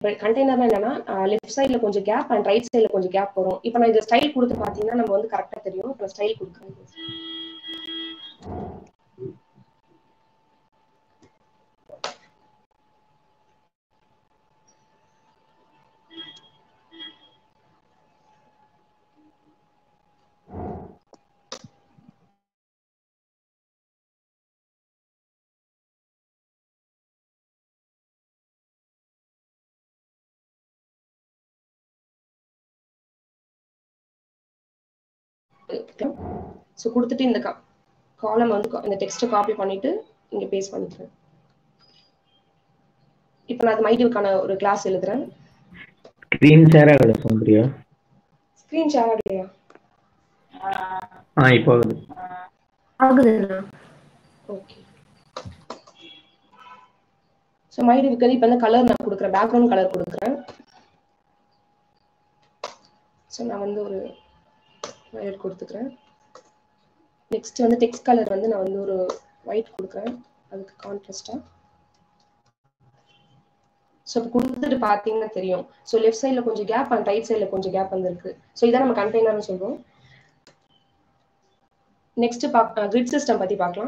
கண்டெய்னர்னா என்னன்னா லெஃப்ட் சைடில் கொஞ்சம் கேப் அண்ட் ரைட் சைடில் கொஞ்சம் கேப் வரும் இப்போ நான் இந்த ஸ்டைல் கொடுத்து பார்த்தீங்கன்னா நம்ம வந்து கரெக்டாக தெரியும் இப்போ ஸ்டைல் கொடுக்குறேன் ஸோ கொடுத்துட்டு இந்த காலம் வந்து co- இந்த டெக்ஸ்ட்டை காப்பி பண்ணிட்டு இங்கே பேஸ்ட் பண்ணிக்கிறேன் இப்போ நான் அது மைடிவுக்கான ஒரு கிளாஸ் எழுதுறேன் ஸ்க்ரீன் ஷேர் ஆகல சுந்தரியா ஸ்க்ரீன் ஷேர் ஆகலையா ஆ இப்போ ஆகுது ஆகுதுண்ணா ஓகே ஸோ மைடிவுக்கு இப்போ வந்து கலர் நான் கொடுக்குறேன் பேக்ரவுண்ட் கலர் கொடுக்குறேன் ஸோ நான் வந்து ஒரு வயலட் கொடுத்துக்கிறேன் நெக்ஸ்ட் வந்து டெக்ஸ்ட் கலர் வந்து நான் வந்து ஒரு ஒயிட் கொடுக்குறேன் அதுக்கு கான்ட்ராஸ்டாக ஸோ இப்போ கொடுத்துட்டு பார்த்தீங்கன்னா தெரியும் ஸோ லெஃப்ட் சைடில் கொஞ்சம் கேப் அண்ட் ரைட் சைடில் கொஞ்சம் கேப் வந்திருக்கு ஸோ இதான் நம்ம கண்டெய்னர்னு சொல்றோம் நெக்ஸ்ட் பா கிரிட் சிஸ்டம் பற்றி பார்க்கலாம்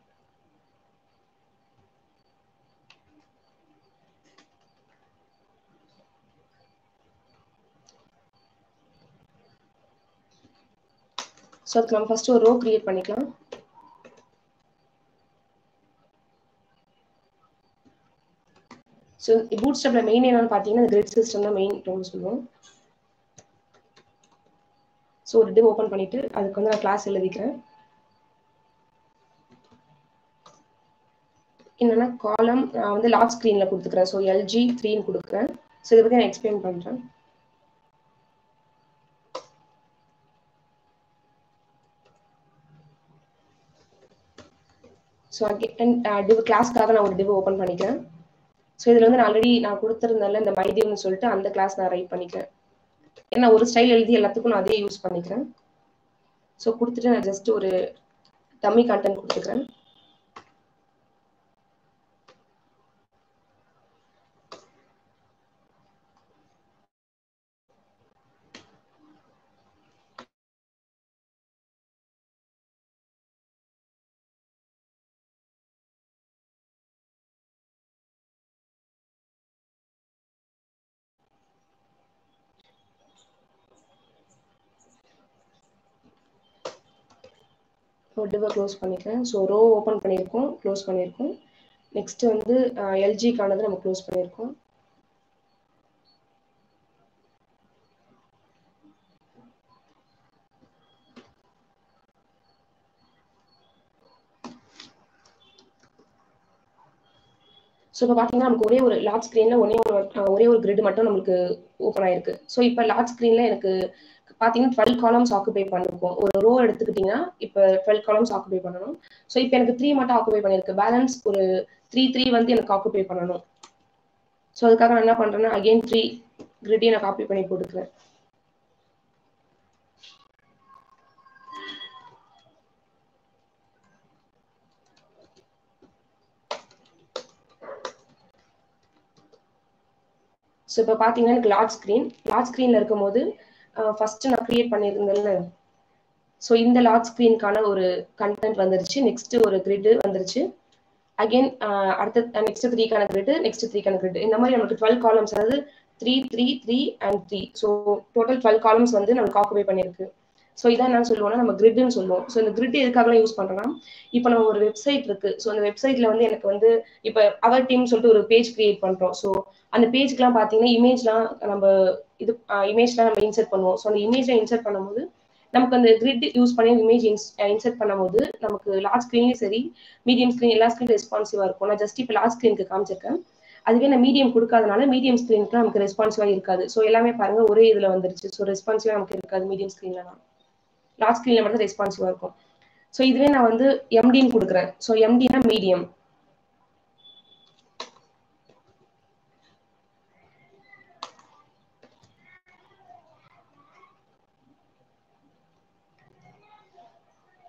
ஸோ அதுக்கு நம்ம ஃபர்ஸ்ட் ஒரு ரோ கிரியேட் பண்ணிக்கலாம் ஸோ பூட் ஸ்டெப்ல மெயின் என்னன்னு பார்த்தீங்கன்னா கிரிட் சிஸ்டம் தான் மெயின் டோன் சொல்லுவோம் ஸோ ஒரு டிவ் ஓப்பன் பண்ணிட்டு அதுக்கு வந்து நான் கிளாஸ் எழுதிக்கிறேன் என்னன்னா காலம் நான் வந்து லாக் ஸ்க்ரீன்ல கொடுத்துக்கிறேன் ஸோ எல்ஜி த்ரீன்னு கொடுக்குறேன் ஸோ இதை பற்றி நான் எக்ஸ்பிளைன் பண்ணுறேன் ஸோ அகேன் டிவ் கிளாஸ்க்காக நான் ஒரு டிவ் ஓப்பன் பண்ணிக்கிறேன் ஸோ இதில் வந்து நான் ஆல்ரெடி நான் கொடுத்துருந்தேன்ல இந்த மைடிவ்னு சொல்லிட்டு அந்த கிளாஸ் நான் ரைட் பண்ணிக்கிறேன் ஏன்னா ஒரு ஸ்டைல் எழுதி எல்லாத்துக்கும் நான் அதே யூஸ் பண்ணிக்கிறேன் ஸோ கொடுத்துட்டு நான் ஜஸ்ட் ஒரு டம்மி கண்டென்ட் கொடுத்துக்கிறேன் டிவை க்ளோஸ் பண்ணிக்கிறேன் ஸோ ரோ ஓப்பன் பண்ணியிருக்கோம் க்ளோஸ் பண்ணியிருக்கோம் நெக்ஸ்ட் வந்து எல்ஜிக்கானது நம்ம க்ளோஸ் பண்ணியிருக்கோம் ஸோ இப்போ பார்த்தீங்கன்னா நமக்கு ஒரே ஒரு லார்ஜ் ஸ்க்ரீனில் ஒரே ஒரு அஹ் ஒரே ஒரு கிரிட் மட்டும் நம்மளுக்கு ஓப்பன் ஆயிருக்கு ஸோ இப்போ லார்ஜ் ஸ்க்ரீனில் எனக்கு பார்த்தீங்கன்னா டுவெல் காலம்ஸ் ஆக்குபை பண்ணிருக்கோம் ஒரு ரோ எடுத்துக்கிட்டிங்கன்னா இப்போ டுவெல் காலம்ஸ் ஆக்குபை பண்ணணும் ஸோ இப்போ எனக்கு த்ரீ மட்டும் ஆக்குபை பண்ணியிருக்கு பேலன்ஸ் ஒரு த்ரீ த்ரீ வந்து எனக்கு ஆக்குபை பண்ணணும் ஸோ அதுக்காக நான் என்ன பண்ணுறேன்னா அகெயின் த்ரீ கிரிட்டையும் நான் காப்பி பண்ணி போட்டுக்கிறேன் ஸோ இப்போ பார்த்தீங்கன்னா எனக்கு லார்ஜ் ஸ்க்ரீன் லார்ஜ் ஸ்க்ரீனில் இருக்கும்போது ஃபர்ஸ்ட் நான் கிரியேட் பண்ணியிருந்தேன்ல ஸோ இந்த லார்ஜ் ஸ்க்ரீனுக்கான ஒரு கண்டென்ட் வந்துருச்சு நெக்ஸ்ட் ஒரு கிரிட் வந்துருச்சு அகைன் அடுத்த நெக்ஸ்ட் த்ரீக்கான கிரிட் நெக்ஸ்ட் த்ரீக்கான கிரிட் இந்த மாதிரி நமக்கு டுவெல் காலம்ஸ் அதாவது three three three and three so total twelve columns வந்து நமக்கு ஆக்குபை பண்ணியிருக்கு ஸோ இதான் என்ன சொல்லுவோம்னா நம்ம கிரிட்னு சொல்லுவோம் ஸோ இந்த கிரிட் எதுக்காகலாம் யூஸ் பண்றோம்னா இப்போ நம்ம ஒரு வெப்சைட் இருக்கு ஸோ அந்த வெப்சைட்ல வந்து எனக்கு வந்து இப்போ அவர் டீம் சொல்லிட்டு ஒரு பேஜ் கிரியேட் பண்றோம் ஸோ அந்த பேஜ்க்குலாம் பார்த்தீங்கன்னா இமேஜ்லாம் நம்ம இது இமேஜ்லாம் நம்ம இன்சர்ட் பண்ணுவோம் ஸோ அந்த இமேஜ்ல இன்சர்ட் பண்ணும்போது நமக்கு அந்த கிரிட் யூஸ் பண்ணி இமேஜ் இன்சர்ட் பண்ணும்போது நமக்கு லார்ஜ் ஸ்க்ரீன்லேயும் சரி மீடியம் ஸ்க்ரீன் எல்லா ஸ்க்ரீன் ரெஸ்பான்சிவா இருக்கும் நான் ஜஸ்ட் இப்போ லார்ஜ் ஸ்க்ரீனுக்கு காமிச்சிருக்கேன் அதுவே நான் மீடியம் கொடுக்காதனால மீடியம் ஸ்க்ரீனுக்கு நமக்கு ரெஸ்பான்சிவா இருக்காது ஸோ எல்லாமே பாருங்க ஒரே இதுல வந்துருச்சு ஸோ ரெஸ்பான்சிவா நமக்கு இருக்காது மீடியம் ஸ்க்ரீன்லாம் லார்ஜ் ஸ்க்ரீன்ல மட்டும் ரெஸ்பான்சிவா இருக்கும் ஸோ இதுவே நான் வந்து எம்டின்னு கொடுக்குறேன் ஸோ எம்டினா மீடியம்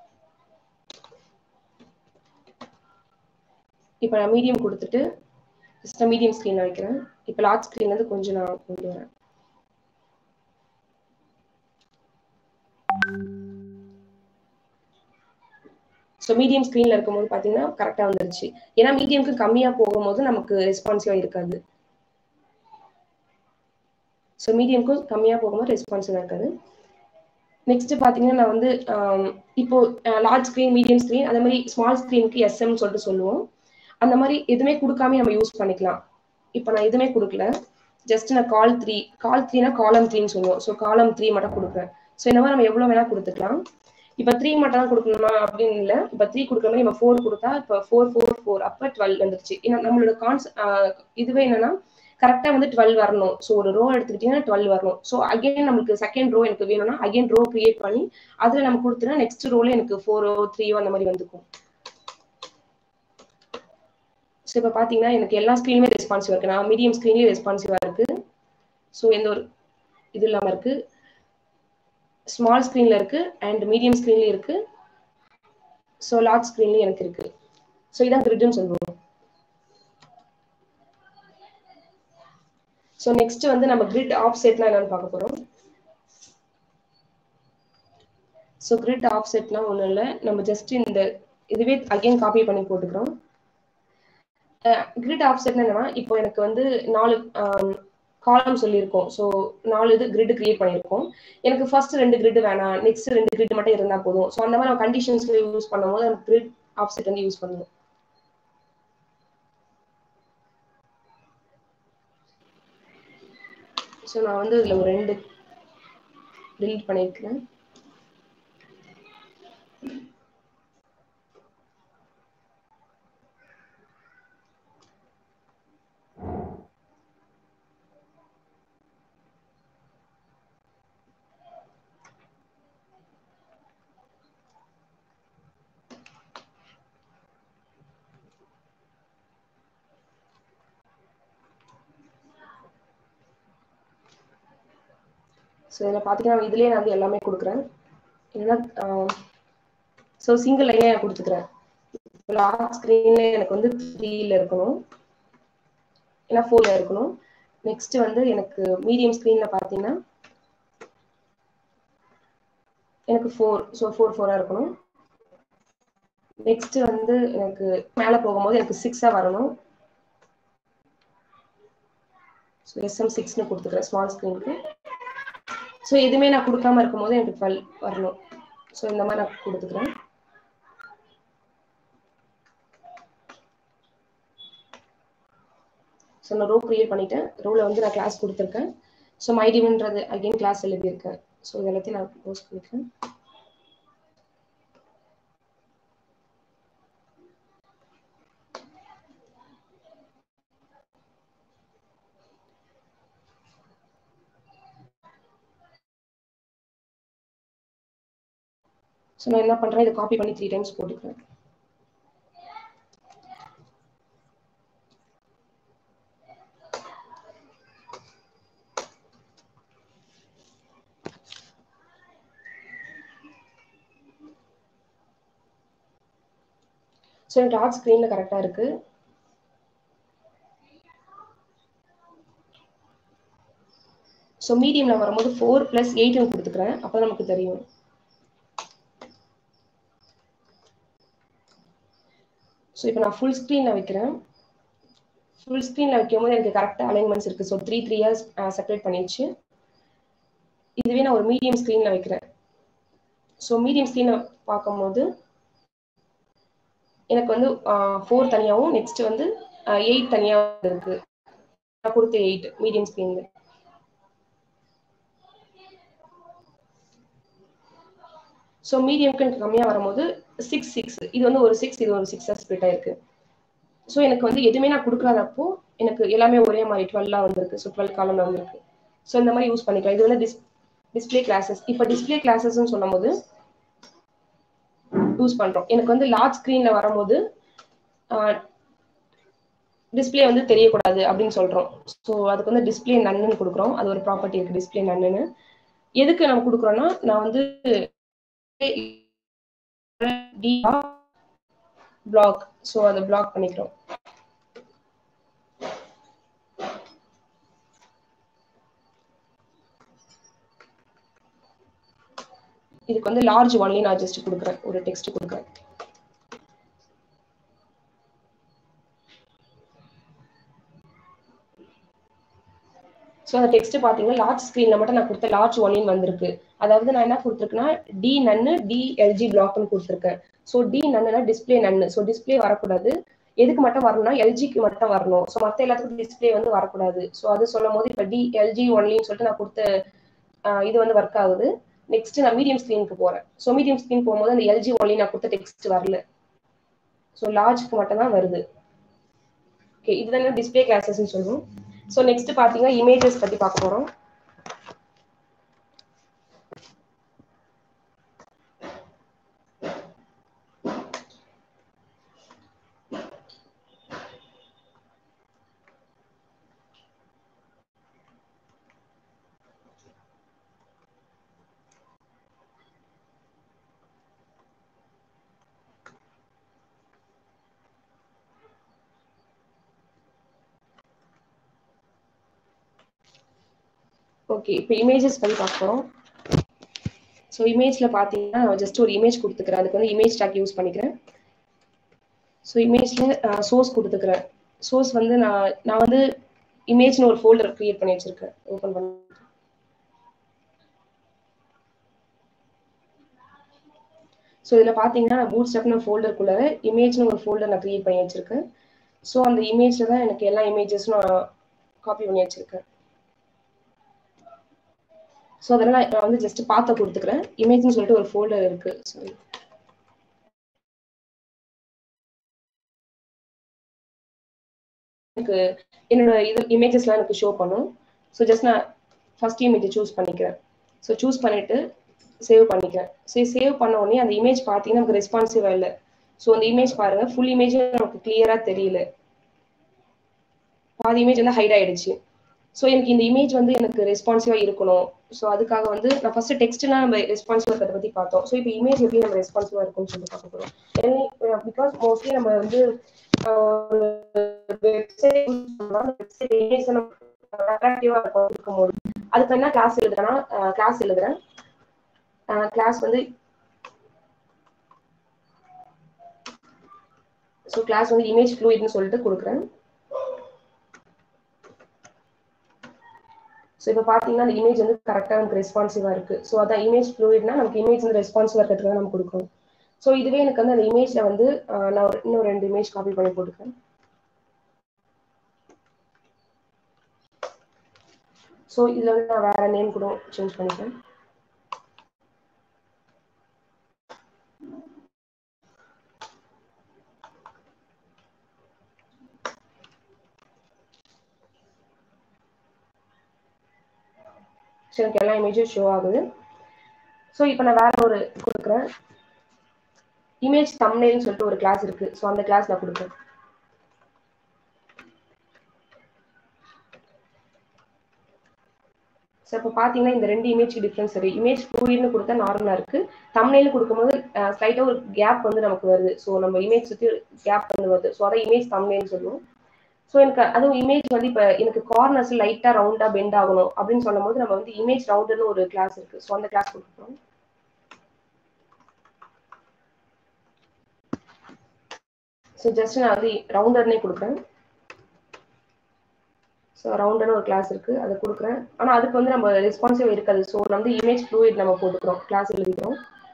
இப்போ நான் மீடியம் கொடுத்துட்டு ஃபஸ்ட்டு மீடியம் ஸ்க்ரீனில் வைக்கிறேன் இப்போ லார்ஜ் ஸ்க்ரீன்லேருந்து கொஞ்சம் நான் கொண்டு வரேன் ஸோ மீடியம் ஸ்க்ரீனில் இருக்கும்போது பார்த்தீங்கன்னா கரெக்டாக வந்துருச்சு ஏன்னா மீடியம்க்கு கம்மியாக போகும்போது நமக்கு ரெஸ்பான்சிவாக இருக்காது ஸோ மீடியம்க்கும் கம்மியாக போகும்போது ரெஸ்பான்சிவாக இருக்காது நெக்ஸ்ட் பார்த்தீங்கன்னா நான் வந்து ஆம், இப்போ லார்ஜ் ஸ்க்ரீன் மீடியம் ஸ்க்ரீன் அதே மாதிரி ஸ்மால் ஸ்க்ரீனுக்கு எஸ்எம் சொல்லிட்டு சொல்லுவோம் அந்த மாதிரி எதுவுமே கொடுக்காம நம்ம யூஸ் பண்ணிக்கலாம் இப்போ நான் எதுவுமே கொடுக்கல ஜஸ்ட் நான் கால் த்ரீ கால் த்ரீனா காலம் த்ரீன்னு சொல்லுவோம் ஸோ காலம் த்ரீ மட்டும் கொடுக்குறேன் ஸோ இந்த மாதிரி நம்ம எவ்வளோ வேணா கொடுத்துக்கலாம் இப்போ த்ரீ மட்டும் தான் கொடுக்கணுமா அப்படின்னு இல்லை இப்போ த்ரீ கொடுக்குற மாதிரி நம்ம ஃபோர் கொடுத்தா இப்போ ஃபோர் ஃபோர் ஃபோர் அப்போ டுவெல் வந்துருச்சு ஏன்னா நம்மளோட கான்ஸ் இதுவே என்னன்னா கரெக்டாக வந்து டுவெல் வரணும் ஸோ ஒரு ரோ எடுத்துக்கிட்டீங்கன்னா டுவெல் வரணும் ஸோ அகைன் நமக்கு செகண்ட் ரோ எனக்கு வேணும்னா அகைன் ரோ கிரியேட் பண்ணி அதில் நம்ம கொடுத்துனா நெக்ஸ்ட் ரோல எனக்கு ஃபோரோ த்ரீயோ அந்த மாதிரி வந்துக்கும் ஸோ இப்போ பார்த்தீங்கன்னா எனக்கு எல்லா ஸ்க்ரீனுமே ரெஸ்பான்சிவாக இருக்கு நான் மீடியம் ஸ்க்ரீன்லேயும் ரெஸ்பான்சிவாக இருக்கு ஸோ எந்த ஒரு இது இல்லாமல் இருக்கு ஸ்மால் ஸ்க்ரீனில் இருக்கு அண்ட் மீடியம் ஸ்க்ரீன்லேயும் இருக்கு ஸோ லார்ஜ் ஸ்க்ரீன்லேயும் எனக்கு இருக்கு ஸோ இதான் கிரிட்னு சொல்லுவோம் ஸோ நெக்ஸ்ட் வந்து நம்ம கிரிட் ஆஃப் செட்னா என்னன்னு பார்க்க போறோம் ஸோ கிரிட் ஆஃப் செட்னா ஒன்றும் இல்லை நம்ம ஜஸ்ட் இந்த இதுவே அகைன் காப்பி பண்ணி போட்டுக்கிறோம் கிரிட் ஆஃப் செட்னா என்னன்னா இப்போ எனக்கு வந்து நாலு காலம் சொல்லியிருக்கோம் ஸோ நாலு இது கிரிட் கிரியேட் பண்ணியிருக்கோம் எனக்கு ஃபர்ஸ்ட் ரெண்டு கிரிட் வேணாம் நெக்ஸ்ட் ரெண்டு கிரிட் மட்டும் இருந்தால் போதும் ஸோ அந்த மாதிரி நம்ம கண்டிஷன்ஸ்ல யூஸ் பண்ணும்போது நம்ம கிரிட் ஆஃப் செட் வந்து யூஸ் பண்ணுவோம் ஸோ நான் வந்து இதில் ஒரு ரெண்டு delete பண்ணியிருக்கிறேன் ஸோ இதில் பார்த்தீங்கன்னா இதுலேயே நான் வந்து எல்லாமே கொடுக்குறேன் ஏன்னா ஸோ சிங்கிள் லைனே நான் கொடுத்துக்கிறேன் லாஸ்ட் ஸ்க்ரீன்ல எனக்கு வந்து த்ரீல இருக்கணும் ஏன்னா ஃபோர்ல இருக்கணும் நெக்ஸ்ட் வந்து எனக்கு மீடியம் ஸ்க்ரீன்ல பார்த்தீங்கன்னா எனக்கு ஃபோர் ஸோ ஃபோர் ஃபோராக இருக்கணும் நெக்ஸ்ட் வந்து எனக்கு மேலே போகும்போது எனக்கு சிக்ஸாக வரணும் ஸோ எஸ்எம் சிக்ஸ்னு கொடுத்துக்கிறேன் ஸ்மால் ஸ்க்ரீனுக்கு ஸோ எதுவுமே நான் கொடுக்காம இருக்கும்போது எனக்கு டுவெல் வரணும் ஸோ இந்த மாதிரி நான் கொடுத்துக்கிறேன் ஸோ நான் ரோ கிரியேட் பண்ணிட்டேன் ரோவில் வந்து நான் கிளாஸ் கொடுத்துருக்கேன் ஸோ மைடிவன்றது அகைன் கிளாஸ் எழுதியிருக்கேன் ஸோ இது எல்லாத்தையும் நான் போஸ்ட் பண்ணிக்கிறேன் ஸோ நான் என்ன பண்ணுறேன் இதை காப்பி பண்ணி த்ரீ டைம்ஸ் போட்டுக்கிறேன் ஸோ எனக்கு டாட் ஸ்க்ரீனில் கரெக்டாக இருக்கு ஸோ மீடியமில் வரும்போது ஃபோர் ப்ளஸ் எயிட்னு கொடுத்துக்கிறேன் அப்போ நமக்கு தெரியும் ஸோ இப்போ நான் ஃபுல் ஸ்க்ரீனில் வைக்கிறேன் ஃபுல் ஸ்க்ரீனில் வைக்கும்போது எனக்கு கரெக்டாக அலைன்மெண்ட்ஸ் இருக்குது so three three years separate பண்ணிடுச்சு இதுவே நான் ஒரு மீடியம் ஸ்க்ரீனில் வைக்கிறேன் ஸோ மீடியம் ஸ்க்ரீனில் பார்க்கும்போது எனக்கு வந்து ஃபோர் தனியாகவும் நெக்ஸ்ட் வந்து எயிட் தனியாக இருக்கு நான் கொடுத்த எயிட் மீடியம் ஸ்க்ரீனில் ஸோ மீடியம்க்கு எனக்கு கம்மியாக வரும்போது சிக்ஸ் சிக்ஸ் இது வந்து ஒரு சிக்ஸ் இது ஒரு சிக்ஸாக ஸ்ப்ளிட் ஆயிருக்கு ஸோ எனக்கு வந்து எதுவுமே நான் கொடுக்காதப்போ எனக்கு எல்லாமே ஒரே மாதிரி டுவெல்லாக வந்திருக்கு ஸோ டுவெல் காலம்ல வந்திருக்கு ஸோ இந்த மாதிரி யூஸ் பண்ணிக்கலாம் இது வந்து டிஸ் டிஸ்பிளே கிளாஸஸ் இப்போ டிஸ்பிளே கிளாஸஸ்ன்னு சொல்லும்போது யூஸ் பண்ணுறோம் எனக்கு வந்து லார்ஜ் ஸ்க்ரீனில் வரும்போது டிஸ்பிளே வந்து தெரியக்கூடாது அப்படின்னு சொல்கிறோம் ஸோ அதுக்கு வந்து டிஸ்பிளே நன்னுன்னு கொடுக்குறோம் அது ஒரு ப்ராப்பர்ட்டி இருக்குது டிஸ்பிளே நன்னுன்னு எதுக்கு நம்ம கொடுக்குறோன்னா நான் வந்து பிளாக் ஸோ அதை பிளாக் பண்ணிக்கிறோம் இதுக்கு வந்து லார்ஜ் ஒன்லி நான் ஜஸ்ட் கொடுக்குறேன் ஒரு டெக்ஸ்ட் கொடுக்குறேன் ஸோ அந்த டெக்ஸ்ட் பார்த்தீங்கன்னா லார்ஜ் ஸ்க்ரீனில் மட்டும் நான் கொடுத்த லார்ஜ் ஒன்லின்னு வந்திருக்கு அதாவது நான் என்ன கொடுத்துருக்கேன்னா டி நன்னு டி எல்ஜி பிளாக்னு கொடுத்துருக்கேன் ஸோ டி நன்னுனா டிஸ்பிளே நன்னு ஸோ டிஸ்பிளே வரக்கூடாது எதுக்கு மட்டும் வரணும்னா எல்ஜிக்கு மட்டும் வரணும் ஸோ மற்ற எல்லாத்துக்கும் டிஸ்பிளே வந்து வரக்கூடாது ஸோ அது சொல்லும் போது இப்போ டி எல்ஜி ஒன்லின்னு சொல்லிட்டு நான் கொடுத்த ஆஹ் இது வந்து ஒர்க் ஆகுது நெக்ஸ்ட் நான் மீடியம் ஸ்க்ரீனுக்கு போறேன் ஸோ மீடியம் ஸ்க்ரீன் போகும்போது அந்த எல்ஜி ஒன்லி நான் கொடுத்த டெக்ஸ்ட் வரல ஸோ லார்ஜ்க்கு மட்டும் தான் வருது ஓகே இதுதான் டிஸ்பிளே கிளாஸஸ்ன்னு சொல்லுவோம் ஸோ நெக்ஸ்ட் பார்த்தீங்கன்னா இமேஜஸ் பற்றி பார்க்க போகிறோம் ஓகே இப்போ இமேஜஸ் பற்றி பார்க்குறோம் ஸோ இமேஜில் பார்த்தீங்கன்னா ஜஸ்ட் ஒரு இமேஜ் கொடுத்துக்கிறேன் அதுக்கு வந்து இமேஜ் டாக் யூஸ் பண்ணிக்கிறேன் ஸோ இமேஜில் சோர்ஸ் கொடுத்துக்கிறேன் சோர்ஸ் வந்து நான் நான் வந்து இமேஜ்னு ஒரு ஃபோல்டர் க்ரியேட் பண்ணி வச்சிருக்கேன் ஓப்பன் பண்ணி ஸோ இதில் பார்த்தீங்கன்னா பூட் ஸ்டெப்னு ஃபோல்டருக்குள்ளே இமேஜ்னு ஒரு ஃபோல்டர் நான் க்ரியேட் பண்ணி வச்சிருக்கேன் ஸோ அந்த இமேஜில் தான் எனக்கு எல்லா இமேஜஸும் நான் காப்பி பண்ணி வச்சிருக்கேன் ஸோ அதெல்லாம் நான் வந்து ஜஸ்ட் பார்த்து கொடுத்துக்கிறேன் இமேஜ்னு சொல்லிட்டு ஒரு ஃபோல்டர் இருக்கு சாரி எனக்கு என்னோட இது இமேஜஸ்லாம் எனக்கு ஷோ பண்ணும் ஸோ ஜஸ்ட் நான் ஃபர்ஸ்ட் இமேஜை சூஸ் பண்ணிக்கிறேன் ஸோ சூஸ் பண்ணிட்டு சேவ் பண்ணிக்கிறேன் சரி சேவ் பண்ண உடனே அந்த இமேஜ் பார்த்தீங்கன்னா நமக்கு ரெஸ்பான்சிவாக இல்லை ஸோ அந்த இமேஜ் பாருங்க ஃபுல் இமேஜ் நமக்கு கிளியராக தெரியல பாதி இமேஜ் வந்து ஹைட் ஆயிடுச்சு ஸோ எனக்கு இந்த இமேஜ் வந்து எனக்கு ரெஸ்பான்சிவாக இருக்கணும் ஸோ அதுக்காக வந்து நான் ஃபர்ஸ்ட் டெக்ஸ்ட்னா நம்ம ரெஸ்பான்சிவாக இருக்கிறத பற்றி பார்த்தோம் ஸோ இப்போ இமேஜ் எப்படி நம்ம ரெஸ்பான்சிவாக இருக்கும்னு சொல்லி பார்க்க போகிறோம் பிகாஸ் மோஸ்ட்லி நம்ம வந்து வெப்சைட் வெப்சைட் இமேஜ் அட்ராக்டிவாக இருக்கும் இருக்கும்போது அதுக்கு என்ன கிளாஸ் எழுதுறேன்னா கிளாஸ் எழுதுறேன் கிளாஸ் வந்து ஸோ கிளாஸ் வந்து இமேஜ் ஃப்ளூயிட்னு சொல்லிட்டு கொடுக்குறேன் ஸோ இப்போ பார்த்தீங்கன்னா அந்த இமேஜ் வந்து கரெக்டாக நமக்கு ரெஸ்பான்சிவாக இருக்கு ஸோ அதான் இமேஜ் ஃப்ளூயிட்னா நமக்கு இமேஜ் வந்து ரெஸ்பான்சிவாக இருக்கிறதுக்கு நம்ம கொடுக்கணும் ஸோ இதுவே எனக்கு வந்து அந்த இமேஜ்ல வந்து நான் ஒரு இன்னும் ரெண்டு இமேஜ் காப்பி பண்ணி போட்டுக்கிறேன் ஸோ இதில் வந்து நான் வேற நேம் கூட சேஞ்ச் பண்ணிக்கிறேன் ஸோ எனக்கு எல்லா இமேஜும் ஷோ ஆகுது ஸோ இப்போ நான் வேற ஒரு கொடுக்குறேன் இமேஜ் தம்னேல்னு சொல்லிட்டு ஒரு கிளாஸ் இருக்கு ஸோ அந்த கிளாஸ் நான் கொடுக்குறேன் ஸோ இப்போ பார்த்தீங்கன்னா இந்த ரெண்டு இமேஜ்க்கு டிஃப்ரென்ஸ் இருக்கு இமேஜ் ஃப்ளூயிட்னு கொடுத்தா நார்மலாக இருக்கு தம்னேல் கொடுக்கும்போது ஸ்லைட்டாக ஒரு கேப் வந்து நமக்கு வருது ஸோ நம்ம இமேஜ் சுற்றி கேப் வந்து வருது ஸோ அதை இமேஜ் தம்னேல்னு சொல்லுவோம் ஸோ எனக்கு அதுவும் இமேஜ் வந்து இப்போ எனக்கு கார்னர்ஸ் லைட்டாக ரவுண்டாக பெண்ட் ஆகணும் அப்படின்னு சொல்லும் போது நம்ம வந்து இமேஜ் ரவுண்டர்னு ஒரு கிளாஸ் இருக்கு ஸோ அந்த கிளாஸ் கொடுக்குறோம் ஸோ ஜஸ்ட் நான் வந்து ரவுண்டர்னே கொடுக்குறேன் ஸோ ரவுண்டர்னு ஒரு கிளாஸ் இருக்கு அதை கொடுக்குறேன் ஆனால் அதுக்கு வந்து நம்ம ரெஸ்பான்சிவ் இருக்காது ஸோ வந்து இமேஜ் ஃப்ளூயிட் நம்ம போட்டுக்கிறோம் கிளாஸ் எழுதிக்கிறோம்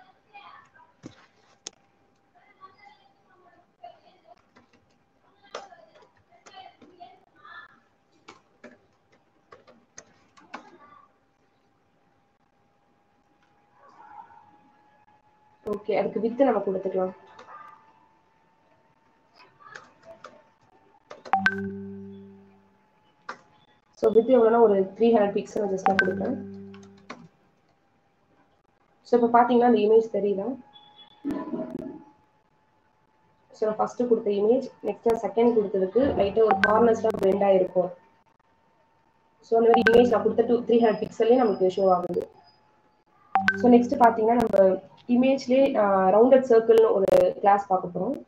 ஓகே அதுக்கு வித்து நம்ம கொடுத்துக்கலாம் ஸோ வித் எவ்வளோனா ஒரு த்ரீ ஹண்ட்ரட் பிக்சல் ஜஸ்ட் நான் கொடுப்பேன் ஸோ இப்போ பார்த்தீங்கன்னா அந்த இமேஜ் தெரியுதா ஸோ நான் ஃபஸ்ட்டு கொடுத்த இமேஜ் நெக்ஸ்ட் நான் செகண்ட் கொடுத்ததுக்கு லைட்டாக ஒரு கார்னர்ஸ்லாம் பெண்ட் ஆகிருக்கும் ஸோ அந்த மாதிரி இமேஜ் நான் கொடுத்த டூ த்ரீ ஹண்ட்ரட் பிக்சல்லே நமக்கு ஷோ ஆகுது ஸோ நெக்ஸ்ட் பார்த்தீங்கன்னா நம்ம இமேஜ்லேயே ரவுண்டட் சர்க்கிள்னு ஒரு கிளாஸ் பார்க்க போகிறோம்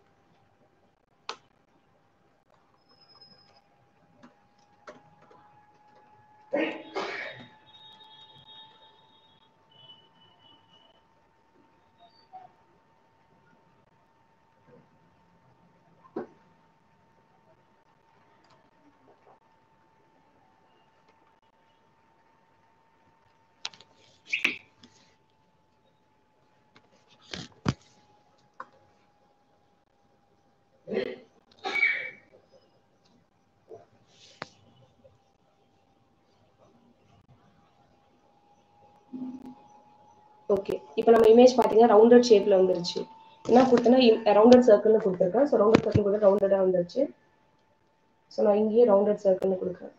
ஓகே இப்போ நம்ம இமேஜ் பார்த்தீங்கன்னா ரவுண்டட் ஷேப்ல வந்துருச்சு என்ன கொடுத்தேன்னா ரவுண்டட் சர்க்கிள்னு கொடுத்துருக்கேன் ஸோ ரவுண்டட் சர்க்கிள் கூட ரவுண்டடாக வந்துருச்சு ஸோ நான் இங்கேயே ரவுண்டட் சர்க்கிள்னு கொடுக்குறேன்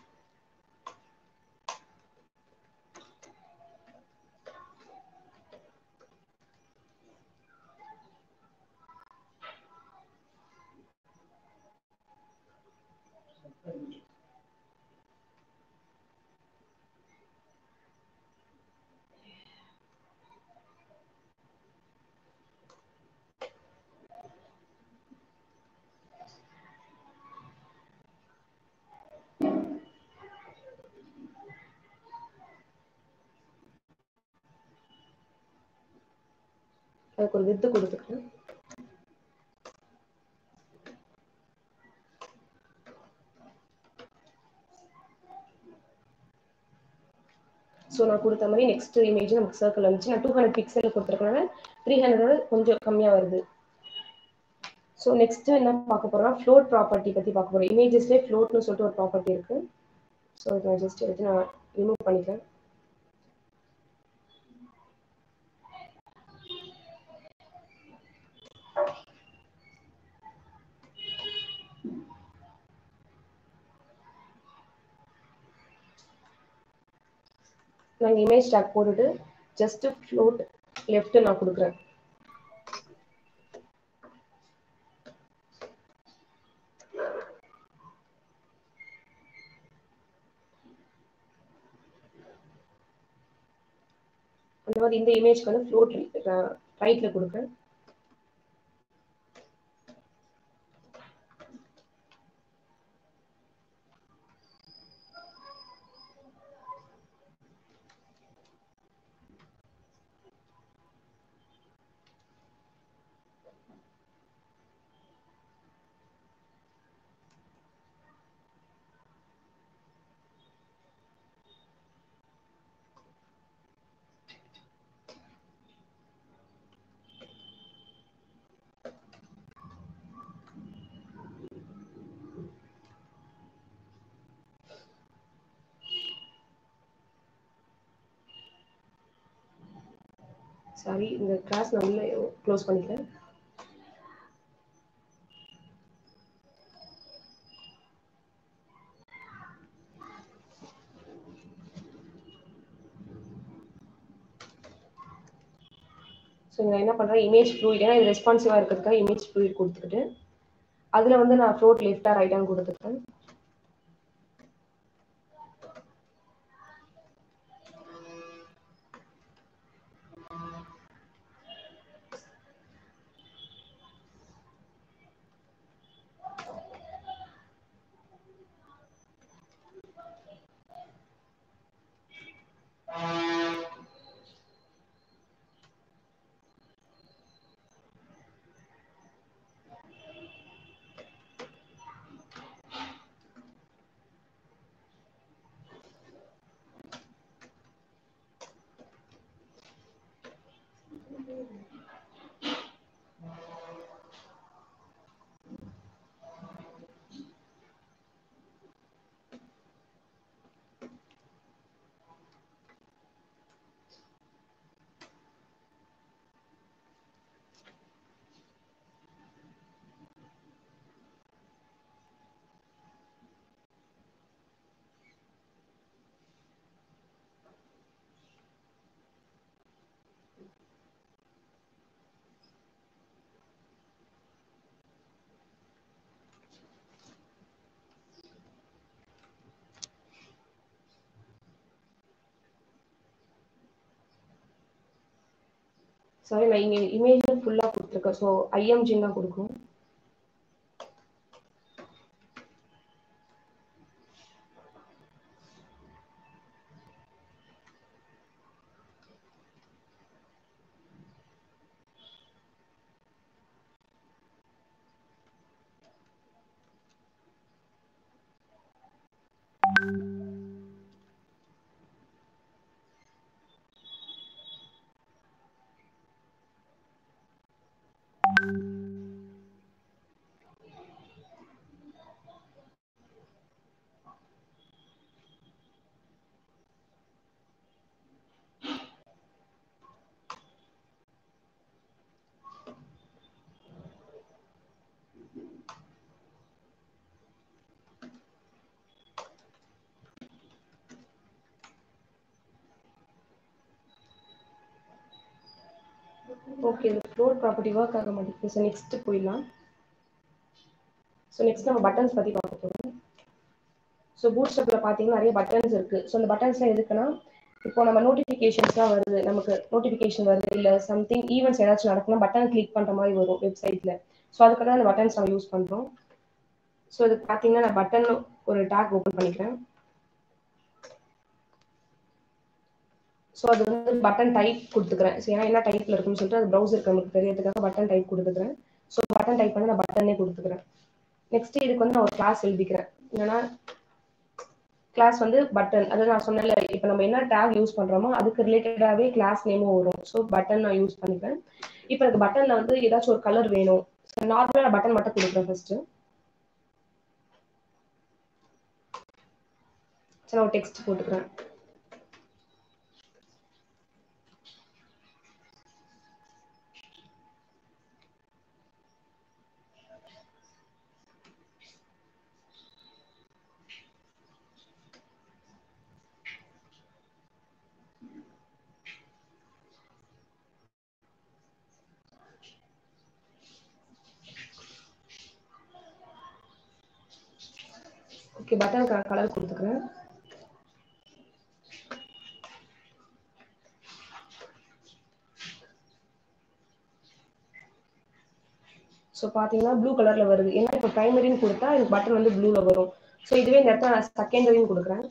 அதுக்கு ஒரு வித்து கொடுத்துக்கிறேன் ஸோ நான் கொடுத்த மாதிரி நெக்ஸ்ட் இமேஜ் நமக்கு சர்க்கிள் வந்துச்சு நான் டூ ஹண்ட்ரட் பிக்சல் கொடுத்துருக்கனால த்ரீ ஹண்ட்ரடோட கொஞ்சம் கம்மியாக வருது ஸோ நெக்ஸ்ட் என்ன பார்க்க போறோம்னா ஃப்ளோட் ப்ராப்பர்ட்டி பற்றி பார்க்க போகிறோம் இமேஜஸ்லேயே ஃப்ளோட்னு சொல்லிட்டு ஒரு ப்ராப்பர்ட்டி இருக்கு ஸோ இதை நான் ஜஸ்ட் எடுத்து நான் ரிமூவ் பண்ணிக்கிறேன் நான் இமேஜ் டேக் போட்டுட்டு ஜஸ்ட் ஃப்ளோட் லெஃப்ட் நான் கொடுக்குறேன் அந்த மாதிரி இந்த இமேஜ்க்கு வந்து ஃப்ளோட் ரைட்ல கொடுக்குறேன் சாரி இந்த கிளாஸ் நான் உள்ள க்ளோஸ் பண்ணிக்கிறேன் ஸோ நான் என்ன பண்ணுறேன் இமேஜ் ஃப்ளூயிட் ஏன்னா இது ரெஸ்பான்சிவாக இருக்கிறதுக்காக இமேஜ் ஃப்ளூயிட் கொடுத்துக்கிட்டு அதில் வந்து நான் ஃப்ளோட் லெஃப்டாக ரைட்டாக கொடுத்துருக்கேன் சாரி நான் இங்கே இமேஜ் ஃபுல்லாக கொடுத்துருக்கேன் ஸோ ஐஎம்ஜின் தான் கொடுக்கும் ஓகே இந்த ஃப்ளோர் ப்ராப்பர்ட்டி ஒர்க் ஆக மாட்டேங்குது ஸோ நெக்ஸ்ட் போயிடலாம் ஸோ நெக்ஸ்ட் நம்ம பட்டன்ஸ் பற்றி பார்க்க போகிறோம் ஸோ பூட் ஸ்டெப்பில் பார்த்தீங்கன்னா நிறைய பட்டன்ஸ் இருக்குது ஸோ அந்த பட்டன்ஸ்லாம் எதுக்குன்னா இப்போ நம்ம நோட்டிஃபிகேஷன்ஸ்லாம் வருது நமக்கு நோட்டிஃபிகேஷன் வருது இல்லை சம்திங் ஈவெண்ட்ஸ் ஏதாச்சும் நடக்குன்னா பட்டன் கிளிக் பண்ணுற மாதிரி வரும் வெப்சைட்டில் ஸோ அதுக்காக தான் அந்த பட்டன்ஸ் நம்ம யூஸ் பண்ணுறோம் ஸோ இதுக்கு பார்த்தீங்கன்னா நான் பட்டன் ஒரு டேக் ஓப்பன் பண்ணிக்கிறேன் ஸோ அது வந்து பட்டன் டைப் கொடுத்துக்கிறேன் ஸோ ஏன்னா என்ன டைப்பில் இருக்குன்னு சொல்லிட்டு அது ப்ரௌசருக்கு நமக்கு தெரியறதுக்காக பட்டன் டைப் கொடுத்துக்கிறேன் ஸோ பட்டன் டைப் வந்து நான் பட்டனே கொடுத்துக்கிறேன் நெக்ஸ்ட் இதுக்கு வந்து நான் ஒரு கிளாஸ் எழுதிக்கிறேன் என்னன்னா கிளாஸ் வந்து பட்டன் அதாவது நான் சொன்னல இப்போ நம்ம என்ன டேக் யூஸ் பண்றோமோ அதுக்கு ரிலேட்டடாகவே கிளாஸ் நேமும் வரும் ஸோ பட்டன் நான் யூஸ் பண்ணிக்கிறேன் இப்போ எனக்கு பட்டன்ல வந்து ஏதாச்சும் ஒரு கலர் வேணும் நார்மலாக நான் பட்டன் மட்டும் கொடுக்குறேன் ஃபர்ஸ்ட் சரி நான் ஒரு டெக்ஸ்ட் போட்டுக்கிறேன் ஓகே பட்டன் கலர் கொடுத்துக்கிறேன் ஸோ பார்த்தீங்கன்னா ப்ளூ கலரில் வருது ஏன்னா இப்போ ப்ரைமரின்னு கொடுத்தா எனக்கு பட்டன் வந்து ப்ளூவில் வரும் ஸோ இதுவே இந்த இடத்துல நான் செகண்டரின்னு கொடுக்குறேன்